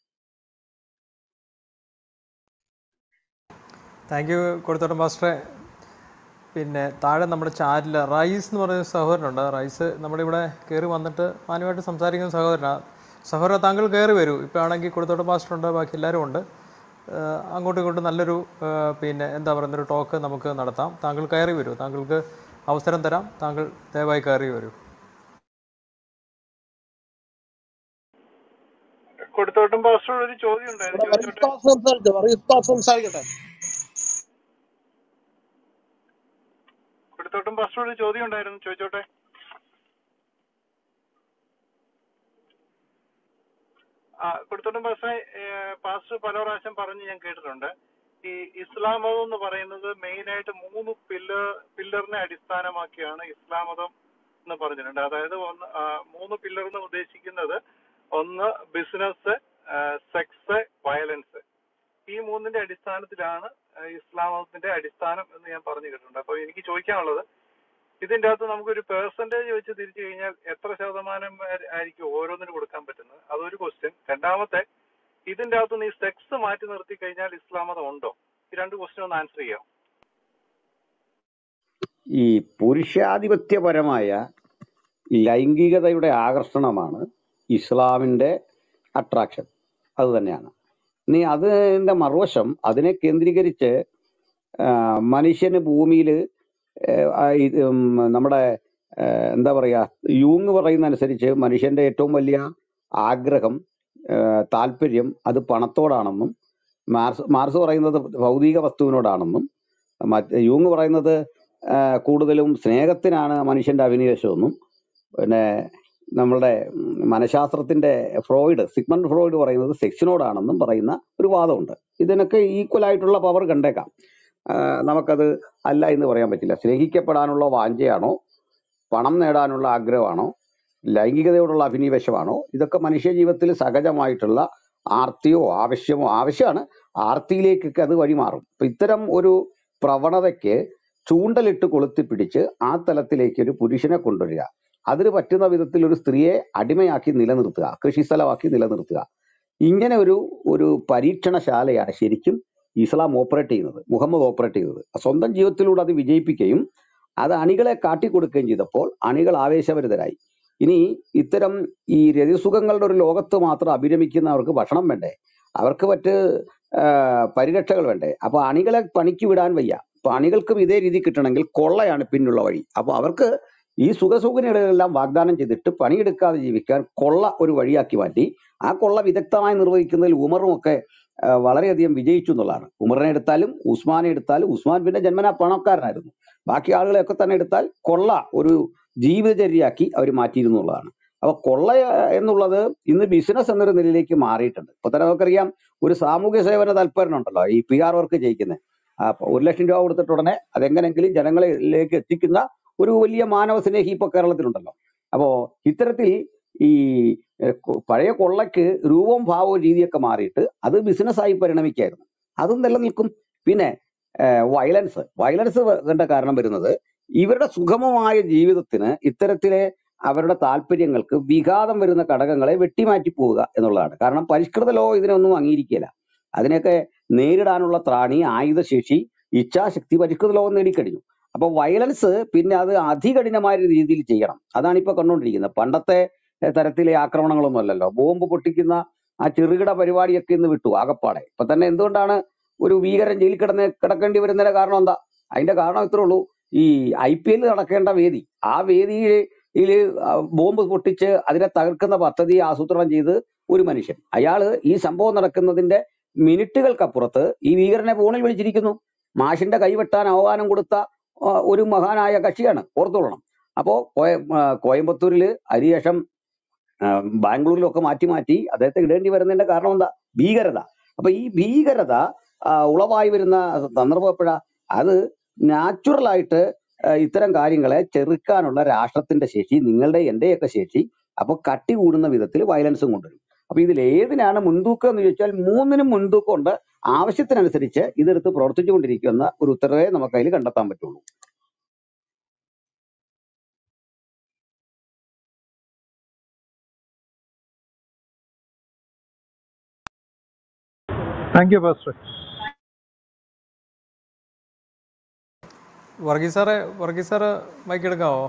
താങ്ക് യു കൊടുത്തോട്ടം മാസ്റ്ററെ പിന്നെ താഴെ നമ്മുടെ ചാറ്റിൽ റൈസ് എന്ന് പറയുന്ന സഹോദരനുണ്ട് റൈസ് നമ്മുടെ ഇവിടെ കയറി വന്നിട്ട് മാന്യമായിട്ട് സംസാരിക്കുന്ന സഹോദരനാണ് സഹോദര താങ്കൾ കയറി വരൂ ഇപ്പോൾ ആണെങ്കിൽ കൊടുത്തോട്ടം മാസ്റ്റർ ഉണ്ട് ബാക്കി എല്ലാവരും ഉണ്ട് ഏഹ് അങ്ങോട്ടും ഇങ്ങോട്ടും നല്ലൊരു ഏഹ് പിന്നെ എന്താ പറയുന്ന ഒരു ടോക്ക് നമുക്ക് നടത്താം താങ്കൾ കയറി വരൂ താങ്കൾക്ക് അവസരം തരാം താങ്കൾ ദയവായി കയറി വരൂ കൊടുത്തോട്ടും പാസ്റ്ററോട് ഒരു ചോദ്യം ഉണ്ടായിരുന്നു ഇവിടെ ചോദിച്ചോട്ടെ റീത്താസ് സംസാരിച്ചോ റീത്താസ് സംസാരിക്കട്ടെ കൊടുത്തോട്ടും പാസ്റ്ററോട് ഒരു ചോദ്യം ഉണ്ടായിരുന്നു ചോദിച്ചോട്ടെ ആ കൊടുത്തോട്ടും പാസ്റ്ററെ ഏഹ്, പാസ്റ്റർ പല പ്രാവശ്യം പറഞ്ഞ് ഞാൻ കേട്ടിട്ടുണ്ട് ഈ ഇസ്ലാം മതം എന്ന് പറയുന്നത് മെയിൻ ആയിട്ട് മൂന്ന് പില്ലർ പില്ലറിനെ അടിസ്ഥാനമാക്കിയാണ് ഇസ്ലാം മതം എന്ന് പറഞ്ഞിട്ടുണ്ട് അതായത് ഒന്ന് ആ, മൂന്ന് പില്ലർ എന്ന് ഉദ്ദേശിക്കുന്നത് ഒന്ന് ബിസിനസ് സെക്സ് വയലൻസ് ഈ മൂന്നിന്റെ അടിസ്ഥാനത്തിലാണ് ആ, ഇസ്ലാം മതത്തിന്റെ അടിസ്ഥാനം എന്ന് ഞാൻ പറഞ്ഞു കേട്ടിട്ടുണ്ട് അപ്പൊ എനിക്ക് ചോദിക്കാനുള്ളത് ഇതിന്റെ അകത്ത് നമുക്കൊരു പെർസെന്റേജ് വെച്ച് തിരിച്ചു കഴിഞ്ഞാൽ എത്ര ശതമാനം ആയി- ആയിരിക്കും ഓരോന്നിന് കൊടുക്കാൻ പറ്റുന്നത് അതൊരു ക്വസ്റ്റ്യൻ രണ്ടാമത്തെ ഇതിന്റെ അകത്ത് നീ സെക്സ് മാറ്റി നിർത്തി കഴിഞ്ഞാൽ ഇസ്ലാം മതം ഉണ്ടോ ഈ രണ്ട് ക്വസ്റ്റ്യൻ ഒന്ന് ആൻസർ ചെയ്യാം ഈ പുരുഷാധിപത്യപരമായ ലൈംഗികതയുടെ ആകർഷണമാണ് ഇസ്ലാമിന്റെ അട്രാക്ഷൻ അത് തന്നെയാണ് ഇനി അതിന്റെ മറുവശം അതിനെ കേന്ദ്രീകരിച്ച് ആ, മനുഷ്യന് ഭൂമിയിൽ ഏഹ്, ആ ഇത് ഉം നമ്മുടെ ഏഹ്, എന്താ പറയാ യൂങ് പറയുന്ന അനുസരിച്ച് മനുഷ്യന്റെ ഏറ്റവും വലിയ ആഗ്രഹം ഏഹ്, താല്പര്യം അത് പണത്തോടാണെന്നും മാർസ് മാർസ് പറയുന്നത് ഭൗതിക വസ്തുവിനോടാണെന്നും മറ്റ് യൂങ് പറയുന്നത് ആഹ് കൂടുതലും സ്നേഹത്തിനാണ് മനുഷ്യന്റെ അഭിനിവേശമെന്നും പിന്നെ നമ്മളുടെ ഉം, മനഃശാസ്ത്രത്തിന്റെ ഫ്രോയിഡ് സിഗ്മണ്ട് ഫ്രോയിഡ് പറയുന്നത് സെക്സിനോടാണെന്നും പറയുന്ന ഒരു വാദമുണ്ട് ഇതിനൊക്കെ ഈക്വൽ ആയിട്ടുള്ള പവർ കണ്ടേക്കാം ആഹ് നമുക്കത് അല്ല എന്ന് പറയാൻ പറ്റില്ല സ്നേഹിക്കപ്പെടാനുള്ള വാഞ്ചയാണോ പണം നേടാനുള്ള ആഗ്രഹമാണോ ലൈംഗികതയോടുള്ള അഭിനിവേശമാണോ ഇതൊക്കെ മനുഷ്യ ജീവിതത്തിൽ സഹജമായിട്ടുള്ള ആർത്തിയോ ആവശ്യമോ ആവശ്യമാണ് ആർത്തിയിലേക്കൊക്കെ അത് വഴിമാറും അപ്പൊ ഇത്തരം ഒരു പ്രവണതയ്ക്ക് ചൂണ്ടലിട്ട് കൊളുത്തി പിടിച്ച് ആ തലത്തിലേക്ക് ഒരു പുരുഷനെ കൊണ്ടുവരിക അതിന് പറ്റുന്ന വിധത്തിൽ ഒരു സ്ത്രീയെ അടിമയാക്കി നിലനിർത്തുക കൃഷിസ്ഥലമാക്കി നിലനിർത്തുക ഇങ്ങനെ ഒരു ഒരു പരീക്ഷണശാലയാണ് ശരിക്കും ഇസ്ലാം ഓപ്പറേറ്റ് ചെയ്യുന്നത് മുഹമ്മദ് ഓപ്പറേറ്റ് ചെയ്യുന്നത് സ്വന്തം ജീവിതത്തിലൂടെ അത് വിജയിപ്പിക്കുകയും അത് അണികളെ കാട്ടിക്കൊടുക്കുകയും ചെയ്തപ്പോൾ അണികൾ ആവേശഭരിതരായി ഇനി ഇത്തരം ഈ രതിസുഖങ്ങളുടെ ഒരു ലോകത്ത് മാത്രം അഭിരമിക്കുന്നവർക്ക് ഭക്ഷണം വേണ്ടേ അവർക്ക് മറ്റ് ആ, പരിരക്ഷകൾ വേണ്ടേ അപ്പൊ അണികളെ പണിക്ക് വിടാൻ വയ്യ അപ്പൊ അണികൾക്കും ഇതേ രീതി കിട്ടണമെങ്കിൽ കൊള്ളയാണ് പിന്നുള്ള വഴി അപ്പൊ അവർക്ക് ഈ സുഖസുഖനികളെല്ലാം വാഗ്ദാനം ചെയ്തിട്ട് പണിയെടുക്കാതെ ജീവിക്കാൻ കൊള്ള ഒരു വഴിയാക്കി മാറ്റി ആ കൊള്ള വിദഗ്ധമായി നിർവഹിക്കുന്നതിൽ ഉമറും ഒക്കെ ആ, വളരെയധികം വിജയിച്ചു എന്നുള്ളതാണ് ഉമറിനെ എടുത്താലും ഉസ്മാനെ എടുത്താലും ഉസ്മാൻ പിന്നെ ജന്മനാ പണക്കാരനായിരുന്നു ബാക്കി ആളുകളെയൊക്കെ തന്നെ എടുത്താൽ കൊള്ള ഒരു ജീവിതചര്യയാക്കി അവർ മാറ്റിയിരുന്നു എന്നുള്ളതാണ് അപ്പൊ കൊള്ള എന്നുള്ളത് ഇന്ന് ബിസിനസ് എന്നൊരു നിലയിലേക്ക് മാറിയിട്ടുണ്ട് ഇപ്പൊ തന്നെ നമുക്കറിയാം ഒരു സാമൂഹ്യ സേവന താല്പര്യനുണ്ടല്ലോ ഈ പി ആർ വർക്ക് ചെയ്യിക്കുന്നത് അപ്പൊ ഒരു ലക്ഷം രൂപ കൊടുത്തിട്ട് ഉടനെ അതെങ്ങനെങ്കിലും ജനങ്ങളിലേക്ക് എത്തിക്കുന്ന ഒരു വലിയ മാനവ സ്നേഹി ഇപ്പൊ കേരളത്തിലുണ്ടല്ലോ അപ്പോ ഇത്തരത്തിൽ ഈ എഹ്, കൊ- പഴയ കൊള്ളയ്ക്ക് രൂപവും ഭാവവും രീതിയൊക്കെ മാറിയിട്ട് അത് ബിസിനസ്സായി പരിണമിക്കായിരുന്നു അതും നിലനിൽക്കും പിന്നെ വയലൻസ് വയലൻസ് കണ്ട കാരണം വരുന്നത് ഇവരുടെ സുഗമമായ ജീവിതത്തിന് ഇത്തരത്തിലെ അവരുടെ താല്പര്യങ്ങൾക്ക് വിഘാതം വരുന്ന ഘടകങ്ങളെ വെട്ടിമാറ്റി പോവുക എന്നുള്ളതാണ് കാരണം പരിഷ്കൃത ലോ ഇതിനൊന്നും അംഗീകരിക്കില്ല അതിനെയൊക്കെ നേരിടാനുള്ള ത്രാണി ആയുധശേഷി ഇച്ഛാശക്തി പരിഷ്കൃത ലോകം നേടിക്കഴിഞ്ഞു അപ്പൊ വയലൻസ് പിന്നെ അത് അതികഠിനമായ രീതിയിൽ ചെയ്യണം അതാണ് ഇപ്പൊ കണ്ടുകൊണ്ടിരിക്കുന്നത് പണ്ടത്തെ എഹ്, തരത്തിലെ ആക്രമണങ്ങളൊന്നും അല്ലല്ലോ ബോംബ് പൊട്ടിക്കുന്ന ആ ചെറുകിട പരിപാടിയൊക്കെ ഇന്ന് വിട്ടു ആകപ്പാടെ ഇപ്പൊ തന്നെ എന്തുകൊണ്ടാണ് ഒരു ഭീകരൻ ജയിലിൽ കിടന്ന് കിടക്കേണ്ടി വരുന്നതിന്റെ കാരണം എന്താ അതിന്റെ കാരണം ഇത്രേ ഉള്ളൂ ഈ ഐ പി എൽ നടക്കേണ്ട വേദി ആ വേദിയിൽ ബോംബ് പൊട്ടിച്ച് അതിനെ തകർക്കുന്ന പദ്ധതി ആസൂത്രണം ചെയ്ത് ഒരു മനുഷ്യൻ അയാള് ഈ സംഭവം നടക്കുന്നതിന്റെ മിനിറ്റുകൾക്കപ്പുറത്ത് ഈ ഭീകരനെ ഫോണിൽ വിളിച്ചിരിക്കുന്നു മാഷിന്റെ കൈവെട്ടാൻ ആഹ്വാനം കൊടുത്ത ആ, ഒരു മഹാനായ കക്ഷിയാണ് ഓർത്തോളണം അപ്പോ കോയ- ആ, കോയമ്പത്തൂരില് അതിനുശേഷം ആ, ബാംഗ്ലൂരിലൊക്കെ മാറ്റി മാറ്റി അദ്ദേഹത്തെ ഇടേണ്ടി വരുന്നതിന്റെ കാരണം എന്താ ഭീകരത അപ്പൊ ഈ ഭീകരത ആ, ഉളവായി വരുന്ന സന്ദർഭം എപ്പോഴാ അത് നാച്ചുറൽ ആയിട്ട് ആ, ഇത്തരം കാര്യങ്ങളെ ചെറുക്കാനുള്ള രാഷ്ട്രത്തിന്റെ ശേഷി നിങ്ങളുടെ എന്റെയൊക്കെ ശേഷി അപ്പൊ കട്ടി കൂടുന്ന വിധത്തിൽ വയലൻസും കൊണ്ടുവരും അപ്പൊ ഇതിൽ ഏതിനാണ് മുൻതൂക്കം എന്ന് ചോദിച്ചാൽ മൂന്നിനും മുൻതൂക്കം ഉണ്ട് ആവശ്യത്തിനനുസരിച്ച് ഇതെടുത്ത് പ്രവർത്തിച്ചുകൊണ്ടിരിക്കുന്ന ഒരു ഉത്തരവേ നമുക്ക് അതിൽ കണ്ടെത്താൻ പറ്റുള്ളൂ താങ്ക് യു പാസ്റ്റർ വർഗീസ് സാറെ വർഗീസ് സാറ് മൈക്ക് എടുക്കാവോ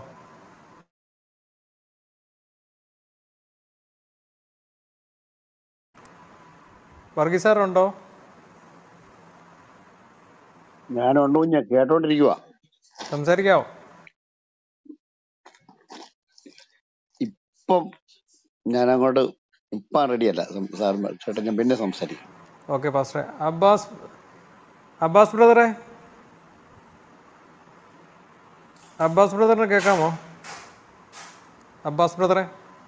വർഗീസ് സാറുണ്ടോ ഞാനുണ്ടോ ഞാൻ കേട്ടോണ്ടിരിക്കുക സംസാരിക്കാവോ ഇപ്പം ഞാൻ അങ്ങോട്ട് ഇപ്പം റെഡിയല്ല സാർ ചേട്ടൻ ഞാൻ പിന്നെ സംസാരിക്കും ഓക്കെ പാസ്റ്ററെ അബ്ബാസ് അബ്ബാസ് ബ്രദറെ അബ്ബാസ് ബ്രദറിനെ കേൾക്കാമോ അബ്ബാസ് ബ്രദറെ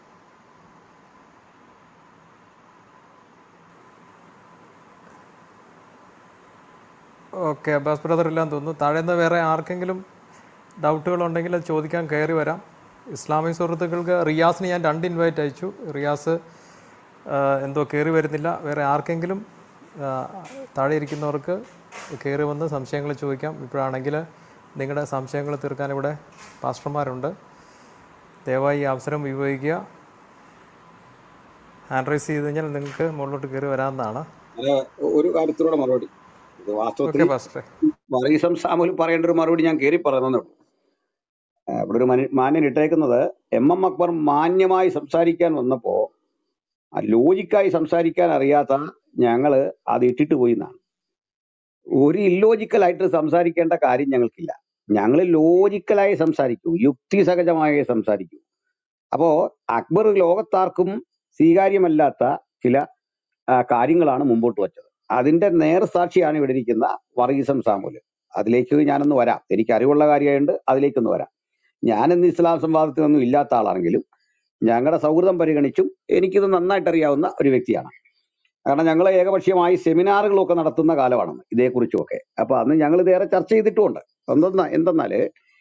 ഓക്കെ അബ്ബാസ് ബ്രദർ ഇല്ലാന്ന് തോന്നുന്നു താഴെ നിന്ന് വേറെ ആർക്കെങ്കിലും ഡൗട്ടുകൾ ഉണ്ടെങ്കിൽ അത് ചോദിക്കാൻ കയറി വരാം ഇസ്ലാമിക് സുഹൃത്തുക്കൾക്ക് റിയാസിന് ഞാൻ രണ്ട് ഇൻവൈറ്റ് അയച്ചു റിയാസ് ആ, എന്തോ കയറി വരുന്നില്ല വേറെ ആർക്കെങ്കിലും ആ, താഴെ ഇരിക്കുന്നവർക്ക് കയറി വന്ന് സംശയങ്ങൾ ചോദിക്കാം ഇപ്പോഴാണെങ്കിൽ നിങ്ങളുടെ സംശയങ്ങൾ തീർക്കാൻ ഇവിടെ പാസ്റ്റർമാരുണ്ട് ദയവായി ഈ അവസരം ഉപയോഗിക്കുക ഹാൻഡ് റൈസ് ചെയ്ത് കഴിഞ്ഞാൽ നിങ്ങൾക്ക് മുകളിലോട്ട് കയറി വരാവുന്നതാണ് അത് ഒരു കാര്യത്തിലൂടെ മറുപടി ഇത് വാസ്തവത്തിൽ ഓക്കെ പാസ്റ്ററെ വർഗീസം സാമുൽ പറയേണ്ട ഒരു മറുപടി ഞാൻ കയറി പറയുന്നേ ഉള്ളൂ ആ, ഇവിടെ ഒരു മനു- മാന്യൻ ഇട്ടേക്കുന്നത് എം എം അക്ബർ മാന്യമായി സംസാരിക്കാൻ വന്നപ്പോ ആ ലോജിക്കായി സംസാരിക്കാൻ അറിയാത്ത ഞങ്ങള് അത് ഇട്ടിട്ട് പോയി എന്നാണ് ഒരു ഇല്ലോജിക്കൽ ആയിട്ട് സംസാരിക്കേണ്ട കാര്യം ഞങ്ങൾക്കില്ല ഞങ്ങൾ ലോജിക്കലായി സംസാരിക്കൂ യുക്തിസഹജമായി സംസാരിക്കൂ അപ്പോ അക്ബർ ലോകത്താർക്കും സ്വീകാര്യമല്ലാത്ത ചില ആ, കാര്യങ്ങളാണ് മുമ്പോട്ട് വച്ചത് അതിന്റെ നേർസാക്ഷിയാണ് ഇവിടെ ഇരിക്കുന്ന വർഗീസം സാമുല് അതിലേക്ക് ഞാനൊന്ന് വരാം എനിക്ക് അറിവുള്ള കാര്യമായതുകൊണ്ട് അതിലേക്കൊന്ന് വരാം ഞാനിന്ന് ഇസ്ലാം സംവാദത്തിനൊന്നും ഇല്ലാത്ത ആളാണെങ്കിലും ഞങ്ങളുടെ സൗഹൃദം പരിഗണിച്ചും എനിക്കിത് നന്നായിട്ട് അറിയാവുന്ന ഒരു വ്യക്തിയാണ് കാരണം ഞങ്ങൾ ഏകപക്ഷീയമായി സെമിനാറുകളൊക്കെ നടത്തുന്ന കാലമാണ് ഇതേക്കുറിച്ചുമൊക്കെ അപ്പൊ അന്ന് ഞങ്ങൾ ഇതേറെ ചർച്ച ചെയ്തിട്ടുമുണ്ട് എന്തെന്നാ എന്തെന്നാല്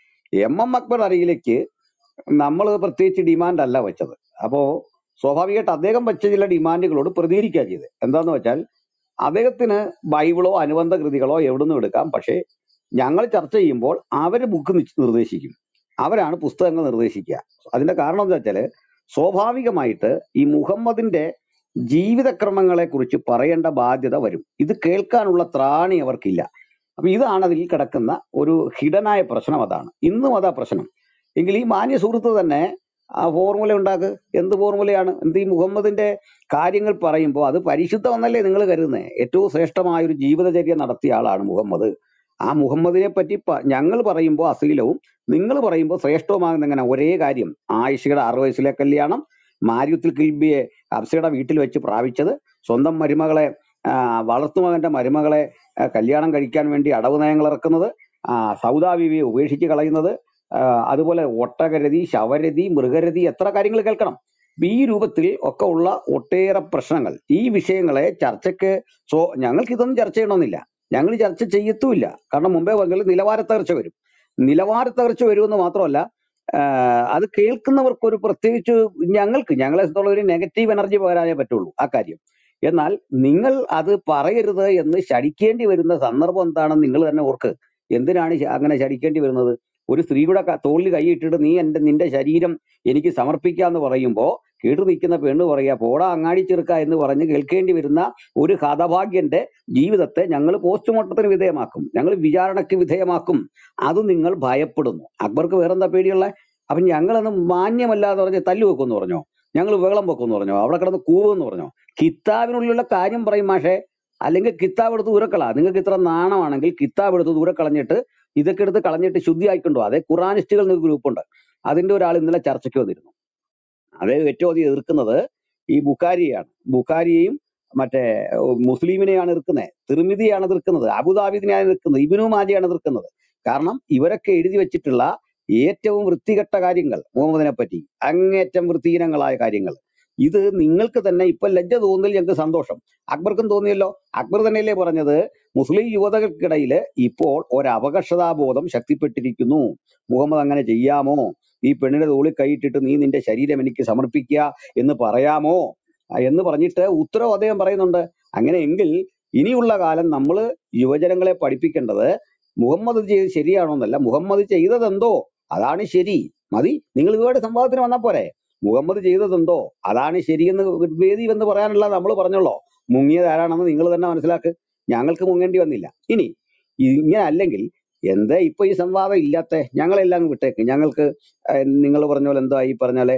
എം എം അക്ബർ അരികിലേക്ക് നമ്മൾ പ്രത്യേകിച്ച് ഡിമാൻഡ് അല്ല വെച്ചത് അപ്പോ സ്വാഭാവികമായിട്ട് അദ്ദേഹം വെച്ച ചില ഡിമാൻഡുകളോട് പ്രതികരിക്കുക ചെയ്തത് എന്താന്ന് വെച്ചാൽ അദ്ദേഹത്തിന് ബൈബിളോ അനുബന്ധ കൃതികളോ എവിടുന്നും എടുക്കാം പക്ഷേ ഞങ്ങൾ ചർച്ച ചെയ്യുമ്പോൾ അവര് ബുക്ക് നിർദ്ദേശിക്കും അവരാണ് പുസ്തകങ്ങൾ നിർദ്ദേശിക്കുക അതിന്റെ കാരണം എന്താ വെച്ചാല് സ്വാഭാവികമായിട്ട് ഈ മുഹമ്മദിന്റെ ജീവിതക്രമങ്ങളെ കുറിച്ച് പറയേണ്ട ബാധ്യത വരും ഇത് കേൾക്കാനുള്ള ത്രാണി അവർക്കില്ല അപ്പൊ ഇതാണ് അതിൽ കിടക്കുന്ന ഒരു ഹിഡനായ പ്രശ്നം അതാണ് ഇന്നും അതാ പ്രശ്നം എങ്കിൽ ഈ മാന്യ സുഹൃത്ത് തന്നെ ആ ഫോർമുല ഉണ്ടാക്ക് എന്ത് ഫോർമുലയാണ് എന്ത് ഈ മുഹമ്മദിന്റെ കാര്യങ്ങൾ പറയുമ്പോൾ അത് പരിശുദ്ധമെന്നല്ലേ നിങ്ങൾ കരുതുന്നത് ഏറ്റവും ശ്രേഷ്ഠമായ ഒരു ജീവിതചര്യ നടത്തിയ ആളാണ് മുഹമ്മദ് ആ മുഹമ്മദിനെ പറ്റി പ- ഞങ്ങൾ പറയുമ്പോൾ അശ്ലീലവും നിങ്ങൾ പറയുമ്പോൾ ശ്രേഷ്ഠവുമാകുന്ന എങ്ങനെ ഒരേ കാര്യം ആയിഷയുടെ അറുപത് വയസ്സിലെ കല്യാണം മാരിയുത്തിൽ കിൽബിയെ ഹബ്സയുടെ വീട്ടിൽ വെച്ച് പ്രാപിച്ചത് സ്വന്തം മരുമകളെ ആ, വളർത്തുമകന്റെ മരുമകളെ ആ, കല്യാണം കഴിക്കാൻ വേണ്ടി അടവ് നയങ്ങൾ ഇറക്കുന്നത് ആ, സൗദാ ബീവിയെ ഉപേക്ഷിച്ച് കളയുന്നത് ആ, അതുപോലെ ഒട്ടകരതി ശവരതി മൃഗരതി എത്ര കാര്യങ്ങൾ കേൾക്കണം അപ്പൊ ഈ രൂപത്തിൽ ഒക്കെ ഉള്ള ഒട്ടേറെ പ്രശ്നങ്ങൾ ഈ വിഷയങ്ങളെ ചർച്ചയ്ക്ക് സോ ഞങ്ങൾക്ക് ഇതൊന്നും ചർച്ച ചെയ്യണമെന്നില്ല ഞങ്ങൾ ചർച്ച ചെയ്യത്തുമില്ല കാരണം മുമ്പേ പറഞ്ഞാൽ നിലവാര തകർച്ച വരും നിലവാര തകർച്ച വരുമെന്ന് മാത്രമല്ല ആഹ് അത് കേൾക്കുന്നവർക്ക് ഒരു പ്രത്യേകിച്ച് ഞങ്ങൾക്ക് ഞങ്ങളെ സംബന്ധിച്ചുള്ള ഒരു നെഗറ്റീവ് എനർജി പകരാനേ പറ്റുള്ളൂ ആ കാര്യം എന്നാൽ നിങ്ങൾ അത് പറയരുത് എന്ന് ശടിക്കേണ്ടി വരുന്ന സന്ദർഭം എന്താണെന്ന് നിങ്ങൾ തന്നെ ഓർക്ക് എന്തിനാണ് ശ- അങ്ങനെ ശടിക്കേണ്ടി വരുന്നത് ഒരു സ്ത്രീയുടെ ക- തോളിൽ കൈയിട്ടിട്ട് നീ എന്റെ നിന്റെ ശരീരം എനിക്ക് സമർപ്പിക്കാന്ന് പറയുമ്പോ കേട്ടു നിൽക്കുന്ന പെണ്ണ് പറയാ പോടാ അങ്ങാടി ചെറുക്ക എന്ന് പറഞ്ഞ് കേൾക്കേണ്ടി വരുന്ന ഒരു ഹതഭാഗ്യന്റെ ജീവിതത്തെ ഞങ്ങൾ പോസ്റ്റ്മോർട്ടത്തിന് വിധേയമാക്കും ഞങ്ങൾ വിചാരണയ്ക്ക് വിധേയമാക്കും അത് നിങ്ങൾ ഭയപ്പെടുന്നു അക്ബർക്ക് വേറെന്താ പേടിയുള്ള അപ്പൊ ഞങ്ങളന്ന് മാന്യമല്ലാതെ പറഞ്ഞ് തല്ലു വെക്കുമെന്ന് പറഞ്ഞോ ഞങ്ങൾ വെള്ളം വെക്കുമെന്ന് പറഞ്ഞോ അവിടെ കിടന്ന് കൂവെന്ന് പറഞ്ഞോ കിതാബിനുള്ളിലുള്ള കാര്യം പറയും മാഷേ അല്ലെങ്കിൽ കിതാബ് എടുത്ത് ദൂരക്കള നിങ്ങൾക്ക് ഇത്ര നാണമാണെങ്കിൽ കിതാബ് എടുത്ത് ദൂരെ കളഞ്ഞിട്ട് ഇതൊക്കെ എടുത്ത് കളഞ്ഞിട്ട് ശുദ്ധിയായിക്കൊണ്ടോ അതേ ഖുറാനിസ്റ്റുകൾ എന്നൊരു ഗ്രൂപ്പുണ്ട് അതിന്റെ ഒരാൾ ഇന്നലെ ചർച്ചയ്ക്ക് വന്നിരുന്നു അത് ഏറ്റവും അധികം എതിർക്കുന്നത് ഈ ബുഖാരിയാണ് ബുഖാരിയെയും മറ്റേ ഏഹ്, മുസ്ലിമിനെയാണ് എതിർക്കുന്നത് തിർമിതിയാണ് എതിർക്കുന്നത് അബുദാബിദിനെയാണ് എതിർക്കുന്നത് ഇബിനു മാജിയാണ് എതിർക്കുന്നത് കാരണം ഇവരൊക്കെ എഴുതി വെച്ചിട്ടുള്ള ഏറ്റവും വൃത്തികെട്ട കാര്യങ്ങൾ മുഹമ്മദിനെ പറ്റി അങ്ങേറ്റം വൃത്തിഹീനങ്ങളായ കാര്യങ്ങൾ ഇത് നിങ്ങൾക്ക് തന്നെ ഇപ്പൊ ലജ്ജ തോന്നുന്നതിൽ ഞങ്ങൾക്ക് സന്തോഷം അക്ബർക്കും തോന്നിയല്ലോ അക്ബർ തന്നെയല്ലേ പറഞ്ഞത് മുസ്ലിം യുവതകൾക്കിടയിൽ ഇപ്പോൾ ഒരു അപകർഷതാബോധം ശക്തിപ്പെട്ടിരിക്കുന്നു മുഹമ്മദ് അങ്ങനെ ചെയ്യാമോ ഈ പെണ്ണിന്റെ തോളിൽ കൈയിട്ടിട്ട് നീ നിന്റെ ശരീരം എനിക്ക് സമർപ്പിക്കുക എന്ന് പറയാമോ ആ, എന്ന് പറഞ്ഞിട്ട് ഉത്തരവ് അദ്ദേഹം പറയുന്നുണ്ട് അങ്ങനെയെങ്കിൽ ഇനിയുള്ള കാലം നമ്മൾ യുവജനങ്ങളെ പഠിപ്പിക്കേണ്ടത് മുഹമ്മദ് ചെയ്ത് ശരിയാണോ എന്നല്ല മുഹമ്മദ് ചെയ്തതെന്തോ അതാണ് ശരി മതി നിങ്ങൾ ഇതുമായിട്ട് സംവാദത്തിന് വന്നാൽ പോരെ മുഹമ്മദ് ചെയ്തതെന്തോ അതാണ് ശരിയെന്ന് വേദി എന്ന് പറയാനുള്ള നമ്മൾ പറഞ്ഞോളോ മുങ്ങിയത് ആരാണെന്ന് നിങ്ങൾ തന്നെ മനസ്സിലാക്ക് ഞങ്ങൾക്ക് മുങ്ങേണ്ടി വന്നില്ല ഇനി ഇങ്ങനെ അല്ലെങ്കിൽ എന്താ ഇപ്പൊ ഈ സംവാദം ഇല്ലാത്ത ഞങ്ങളെല്ലാം അങ്ങ് വിട്ടേക്ക് ഞങ്ങൾക്ക് നിങ്ങൾ പറഞ്ഞ പോലെ എന്താ ഈ പറഞ്ഞാല്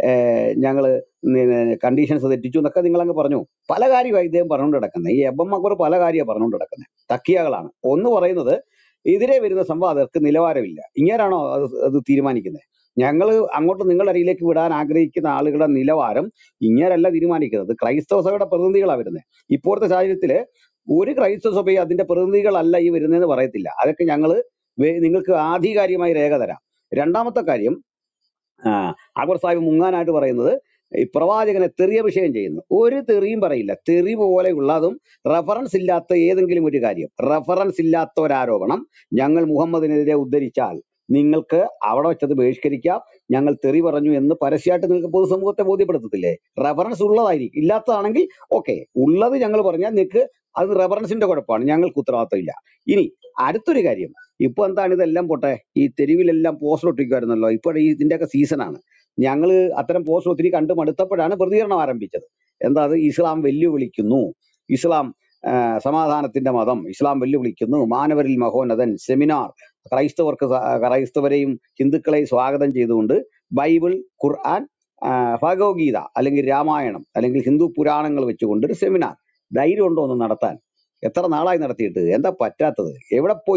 ഞങ്ങള് കണ്ടീഷൻസ് തെറ്റിച്ചു എന്നൊക്കെ നിങ്ങൾ അങ്ങ് പറഞ്ഞു പല കാര്യമായി ഇദ്ദേഹം പറഞ്ഞുകൊണ്ട് കിടക്കുന്നത് ഈ എബം അക്ബർ പല കാര്യമാണ് പറഞ്ഞുകൊണ്ട് കിടക്കുന്നത് തക്കിയകളാണ് ഒന്ന് പറയുന്നത് എതിരെ വരുന്ന സംവാദകർക്ക് നിലവാരമില്ല ഇങ്ങനെയാണോ അത് അത് തീരുമാനിക്കുന്നത് ഞങ്ങൾ അങ്ങോട്ട് നിങ്ങളുടെ അരിയിലേക്ക് വിടാൻ ആഗ്രഹിക്കുന്ന ആളുകളുടെ നിലവാരം ഇങ്ങനല്ല തീരുമാനിക്കുന്നത് ക്രൈസ്തവ സഭയുടെ പ്രതിനിധികളാണ് വരുന്നത് ഇപ്പോഴത്തെ സാഹചര്യത്തില് ഒരു ക്രൈസ്തവ സഭയും അതിന്റെ പ്രതിനിധികളല്ല ഈ വരുന്നതെന്ന് പറയത്തില്ല അതൊക്കെ ഞങ്ങൾ നിങ്ങൾക്ക് ആധികാരികമായി രേഖ തരാം രണ്ടാമത്തെ കാര്യം ആ, അക്ബർ സാഹിബ് മുങ്ങാനായിട്ട് പറയുന്നത് ഈ പ്രവാചകനെ തെറിയ വിഷയം ചെയ്യുന്നു ഒരു തെറിയും പറയില്ല തെറി പോലെയുള്ളതും റഫറൻസ് ഇല്ലാത്ത ഏതെങ്കിലും ഒരു കാര്യം റഫറൻസ് ഇല്ലാത്ത ഒരു ആരോപണം ഞങ്ങൾ മുഹമ്മദിനെതിരെ ഉദ്ധരിച്ചാൽ നിങ്ങൾക്ക് അവിടെ വെച്ചത് ബഹിഷ്കരിക്കാം ഞങ്ങൾ തെറി പറഞ്ഞു എന്ന് പരസ്യമായിട്ട് നിങ്ങൾക്ക് പൊതുസമൂഹത്തെ ബോധ്യപ്പെടുത്തത്തില്ലേ റഫറൻസ് ഉള്ളതായിരിക്കും ഇല്ലാത്തതാണെങ്കിൽ ഓക്കെ ഉള്ളത് ഞങ്ങൾ പറഞ്ഞാൽ നിങ്ങൾക്ക് അത് റഫറൻസിന്റെ കുഴപ്പമാണ് ഞങ്ങൾക്ക് ഉത്തരവാദിത്തമില്ല ഇനി അടുത്തൊരു കാര്യം ഇപ്പൊ എന്താണ് ഇതെല്ലാം പോട്ടെ ഈ തെരുവിലെല്ലാം പോസ്റ്റർ ഒട്ടിക്കുമായിരുന്നല്ലോ ഇപ്പൊ ഈ ഇതിന്റെയൊക്കെ സീസണാണ് ഞങ്ങൾ അത്തരം പോസ്റ്റർ ഒത്തിരി കണ്ടു മടുത്തപ്പോഴാണ് പ്രതികരണം ആരംഭിച്ചത് എന്താ അത് ഇസ്ലാം വെല്ലുവിളിക്കുന്നു ഇസ്ലാം ആ, സമാധാനത്തിന്റെ മതം ഇസ്ലാം വെല്ലുവിളിക്കുന്നു മാനവരിൽ മഹോന്നതൻ സെമിനാർ ക്രൈസ്തവർക്ക് സ- ക്രൈസ്തവരെയും ഹിന്ദുക്കളെയും സ്വാഗതം ചെയ്തുകൊണ്ട് ബൈബിൾ ഖുർആൻ ആ, ഭഗവത്ഗീത അല്ലെങ്കിൽ രാമായണം അല്ലെങ്കിൽ ഹിന്ദു പുരാണങ്ങൾ വെച്ചുകൊണ്ട് ഒരു സെമിനാർ ധൈര്യം ഉണ്ടോ ഒന്ന് നടത്താൻ എത്ര നാളായി നടത്തിയിട്ട് എന്താ പറ്റാത്തത് എവിടെ പോയി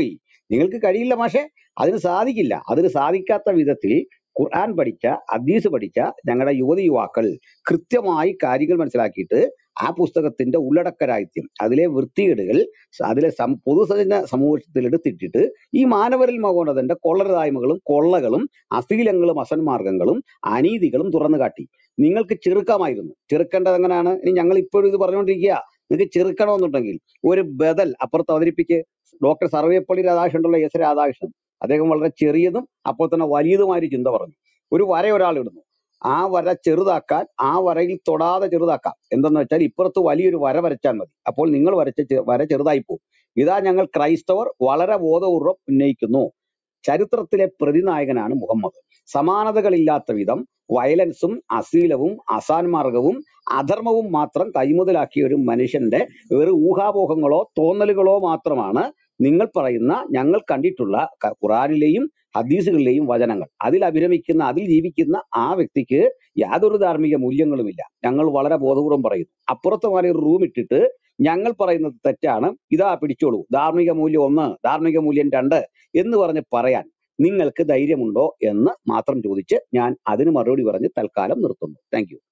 നിങ്ങൾക്ക് കഴിയില്ല മാഷെ അതിന് സാധിക്കില്ല അതിന് സാധിക്കാത്ത വിധത്തിൽ ഖുർആൻ പഠിച്ച ഹദീസ് പഠിച്ച ഞങ്ങളുടെ യുവതി യുവാക്കൾ കൃത്യമായി കാര്യങ്ങൾ മനസ്സിലാക്കിയിട്ട് ആ പുസ്തകത്തിന്റെ ഉള്ളടക്കരാഹിത്യം അതിലെ വൃത്തികേടുകൾ സ- അതിലെ സം പൊതുജന സമൂഹത്തിൽ എടുത്തിട്ടിട്ട് ഈ മാനവരിൽ മകോന്നതന്റെ കൊള്ളരുതായ്മകളും കൊള്ളകളും അശ്ലീലങ്ങളും അസന്മാർഗങ്ങളും അനീതികളും തുറന്നു കാട്ടി നിങ്ങൾക്ക് ചെറുക്കാമായിരുന്നു ചെറുക്കേണ്ടത് എങ്ങനെയാണ് ഇനി ഞങ്ങൾ ഇപ്പോഴും ഇത് പറഞ്ഞുകൊണ്ടിരിക്കുക നിങ്ങൾക്ക് ചെറുക്കണമെന്നുണ്ടെങ്കിൽ ഒരു ബദൽ അപ്പുറത്ത് അവതരിപ്പിച്ച് ഡോക്ടർ സർവേപ്പള്ളി രാധാകൃഷ്ണൻ ഉണ്ടല്ലോ എസ് രാധാകൃഷ്ണൻ അദ്ദേഹം വളരെ ചെറിയതും അപ്പോൾ തന്നെ വലിയതുമായ ഒരു ചിന്ത പറഞ്ഞു ഒരു വര ഒരാൾ ഇടുന്നു ആ വര ചെറുതാക്കാൻ ആ വരയിൽ തൊടാതെ ചെറുതാക്കാം എന്തെന്ന് വെച്ചാൽ ഇപ്പുറത്ത് വലിയൊരു വര വരച്ചാൽ മതി അപ്പോൾ നിങ്ങൾ വരച്ച ചെ- വര ചെറുതായി പോകും ഇതാ ഞങ്ങൾ ക്രൈസ്തവർ വളരെ ബോധപൂർവ്വം ഉന്നയിക്കുന്നു ചരിത്രത്തിലെ പ്രതിനായകനാണ് മുഹമ്മദ് സമാനതകളില്ലാത്ത വിധം വയലൻസും അശ്ലീലവും അസാൻമാർഗവും അധർമ്മവും മാത്രം കൈമുതലാക്കിയ ഒരു മനുഷ്യന്റെ വെറും ഊഹാപോഹങ്ങളോ തോന്നലുകളോ മാത്രമാണ് നിങ്ങൾ പറയുന്ന ഞങ്ങൾ കണ്ടിട്ടുള്ള ക- ഖുറാനിലെയും ഹദീസുകളിലെയും വചനങ്ങൾ അതിൽ അഭിരമിക്കുന്ന അതിൽ ജീവിക്കുന്ന ആ വ്യക്തിക്ക് യാതൊരു ധാർമ്മിക മൂല്യങ്ങളുമില്ല ഞങ്ങൾ വളരെ ബോധപൂർവം പറയുന്നു അപ്പുറത്ത് മാറി ഒരു റൂം ഇട്ടിട്ട് ഞങ്ങൾ പറയുന്നത് തെറ്റാണ് ഇതാ പിടിച്ചോളൂ ധാർമ്മിക മൂല്യം ഒന്ന് ധാർമ്മിക മൂല്യം രണ്ട് എന്ന് പറഞ്ഞ് പറയാൻ നിങ്ങൾക്ക് ധൈര്യമുണ്ടോ എന്ന് മാത്രം ചോദിച്ച് ഞാൻ അതിന് മറുപടി പറഞ്ഞ് തൽക്കാലം നിർത്തുന്നു താങ്ക് യു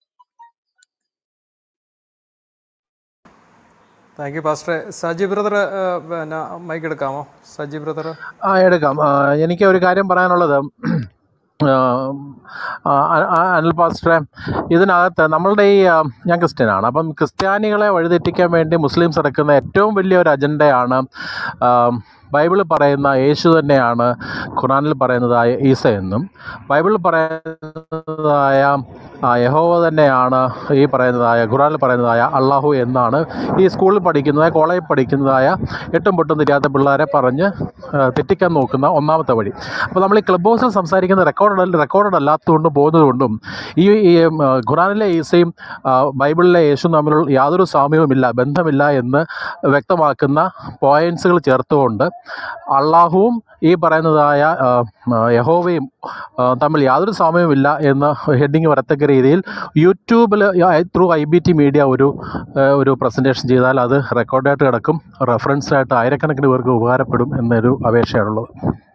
താങ്ക് യു പാസ്റ്ററെ സജി ബ്രദർ പിന്നെ മൈക്ക് എടുക്കാമോ സജി ബ്രദർ ആ എടുക്കാം ആ, എനിക്ക് ഒരു കാര്യം പറയാനുള്ളത് ആ, ആ, ആ, അനിൽ പാസ്റ്ററെ ഇതിനകത്ത് നമ്മളുടെ ഈ ആ, ഞാൻ ക്രിസ്ത്യനാണ് അപ്പം ക്രിസ്ത്യാനികളെ വഴിതെറ്റിക്കാൻ വേണ്ടി മുസ്ലിംസ് എടുക്കുന്ന ഏറ്റവും വലിയ ഒരു അജണ്ടയാണ് ആ, ബൈബിളിൽ പറയുന്ന യേശു തന്നെയാണ് ഖുറാനിൽ പറയുന്നതായ ഈസ എന്നും ബൈബിളിൽ പറയുന്നതായ ആ, യഹോവ തന്നെയാണ് ഈ പറയുന്നതായ ഖുറാനിൽ പറയുന്നതായ അള്ളാഹു എന്നാണ് ഈ സ്കൂളിൽ പഠിക്കുന്നതായ കോളേജിൽ പഠിക്കുന്നതായ എട്ടും പൊട്ടും തിരിയാത്ത പിള്ളേരെ പറഞ്ഞ് ആ, തെറ്റിക്കാൻ നോക്കുന്ന ഒന്നാമത്തെ വഴി അപ്പോൾ നമ്മൾ ഈ ക്ലബ് ഹൗസിൽ സംസാരിക്കുന്ന റെക്കോർഡ് റെക്കോർഡ് അല്ലാത്തതുകൊണ്ടും പോകുന്നതുകൊണ്ടും ഈ ഈ ഉം, ആ, ഖുറാനിലെ ഈസയും ആ, ബൈബിളിലെ യേശുവും തമ്മിലുള്ള യാതൊരു സാമ്യവുമില്ല ബന്ധമില്ല എന്ന് വ്യക്തമാക്കുന്ന പോയിന്റ്സുകൾ ചേർത്തുകൊണ്ട് അള്ളാഹുവും ഈ പറയുന്നതായ ആ, ആ, യഹോവയും ആ, തമ്മിൽ യാതൊരു സാമ്യവുമില്ല എന്ന് ഹെഡിങ് വരത്തക്ക രീതിയിൽ യൂട്യൂബിൽ through I B T media ഒരു ആ, ഒരു പ്രസൻറ്റേഷൻ ചെയ്താൽ അത് റെക്കോർഡായിട്ട് കിടക്കും റെഫറൻസ് ആയിട്ട് ആയിരക്കണക്കിന് പേർക്ക് ഉപകാരപ്പെടും എന്നൊരു അപേക്ഷയാണുള്ളത്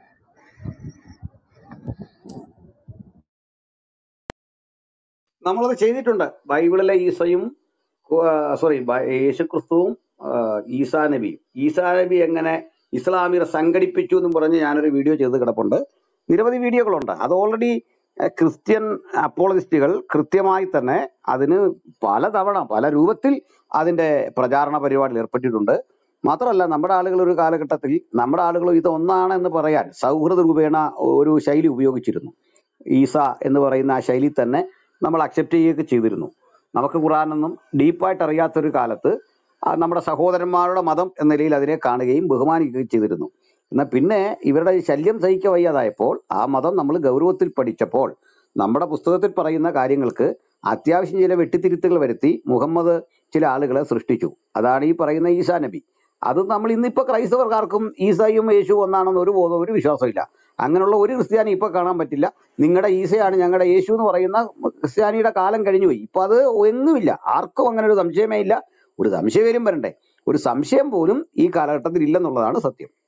നമ്മളത് ചെയ്തിട്ടുണ്ട് ബൈബിളിലെ ഈസയും സോറി യേശു ക്രിസ്തുവും ഈസാ നബിയും ഈസാ നബി എങ്ങനെ ഇസ്ലാമിനെ സംഘടിപ്പിച്ചു എന്നും പറഞ്ഞ് ഞാനൊരു വീഡിയോ ചെയ്ത് കിടപ്പുണ്ട് നിരവധി വീഡിയോകളുണ്ട് അത് ഓൾറെഡി ക്രിസ്ത്യൻ അപ്പോളജിസ്റ്റുകൾ കൃത്യമായി തന്നെ അതിന് പലതവണ പല രൂപത്തിൽ അതിന്റെ പ്രചാരണ പരിപാടിയിൽ ഏർപ്പെട്ടിട്ടുണ്ട് മാത്രമല്ല നമ്മുടെ ആളുകൾ ഒരു കാലഘട്ടത്തിൽ നമ്മുടെ ആളുകൾ ഇത് ഒന്നാണെന്ന് പറയാൻ സൗഹൃദ രൂപേണ ഒരു ശൈലി ഉപയോഗിച്ചിരുന്നു ഈസ എന്ന് പറയുന്ന ആ ശൈലി തന്നെ നമ്മൾ അക്സെപ്റ്റ് ചെയ്യുകയൊക്കെ ചെയ്തിരുന്നു നമുക്ക് ഖുറാനൊന്നും ഡീപ്പായിട്ട് അറിയാത്തൊരു കാലത്ത് ആ നമ്മുടെ സഹോദരന്മാരുടെ മതം എന്ന നിലയിൽ അതിനെ കാണുകയും ബഹുമാനിക്കുകയും ചെയ്തിരുന്നു എന്നാൽ പിന്നെ ഇവരുടെ ഈ ശല്യം സഹിക്ക വയ്യാതായപ്പോൾ ആ മതം നമ്മൾ ഗൗരവത്തിൽ പഠിച്ചപ്പോൾ നമ്മുടെ പുസ്തകത്തിൽ പറയുന്ന കാര്യങ്ങൾക്ക് അത്യാവശ്യം ചില വെട്ടിത്തിരുത്തുകൾ വരുത്തി മുഹമ്മദ് ചില ആളുകളെ സൃഷ്ടിച്ചു അതാണ് ഈ പറയുന്ന ഈസാ നബി അത് നമ്മൾ ഇന്നിപ്പോ ക്രൈസ്തവർക്കാർക്കും ഈസായും യേശു ഒന്നാണെന്ന് ഒരു ബോധവും ഒരു വിശ്വാസമില്ല അങ്ങനെയുള്ള ഒരു ക്രിസ്ത്യാനി ഇപ്പൊ കാണാൻ പറ്റില്ല നിങ്ങളുടെ ഈസയാണ് ഞങ്ങളുടെ യേശു എന്ന് പറയുന്ന ക്രിസ്ത്യാനിയുടെ കാലം കഴിഞ്ഞു പോയി ഇപ്പൊ അത് ഒന്നുമില്ല ആർക്കും അങ്ങനെ ഒരു സംശയമേ ഇല്ല ഒരു സംശയം വരും വരണ്ടേ ഒരു സംശയം പോലും ഈ കാലഘട്ടത്തിൽ ഇല്ലെന്നുള്ളതാണ് സത്യം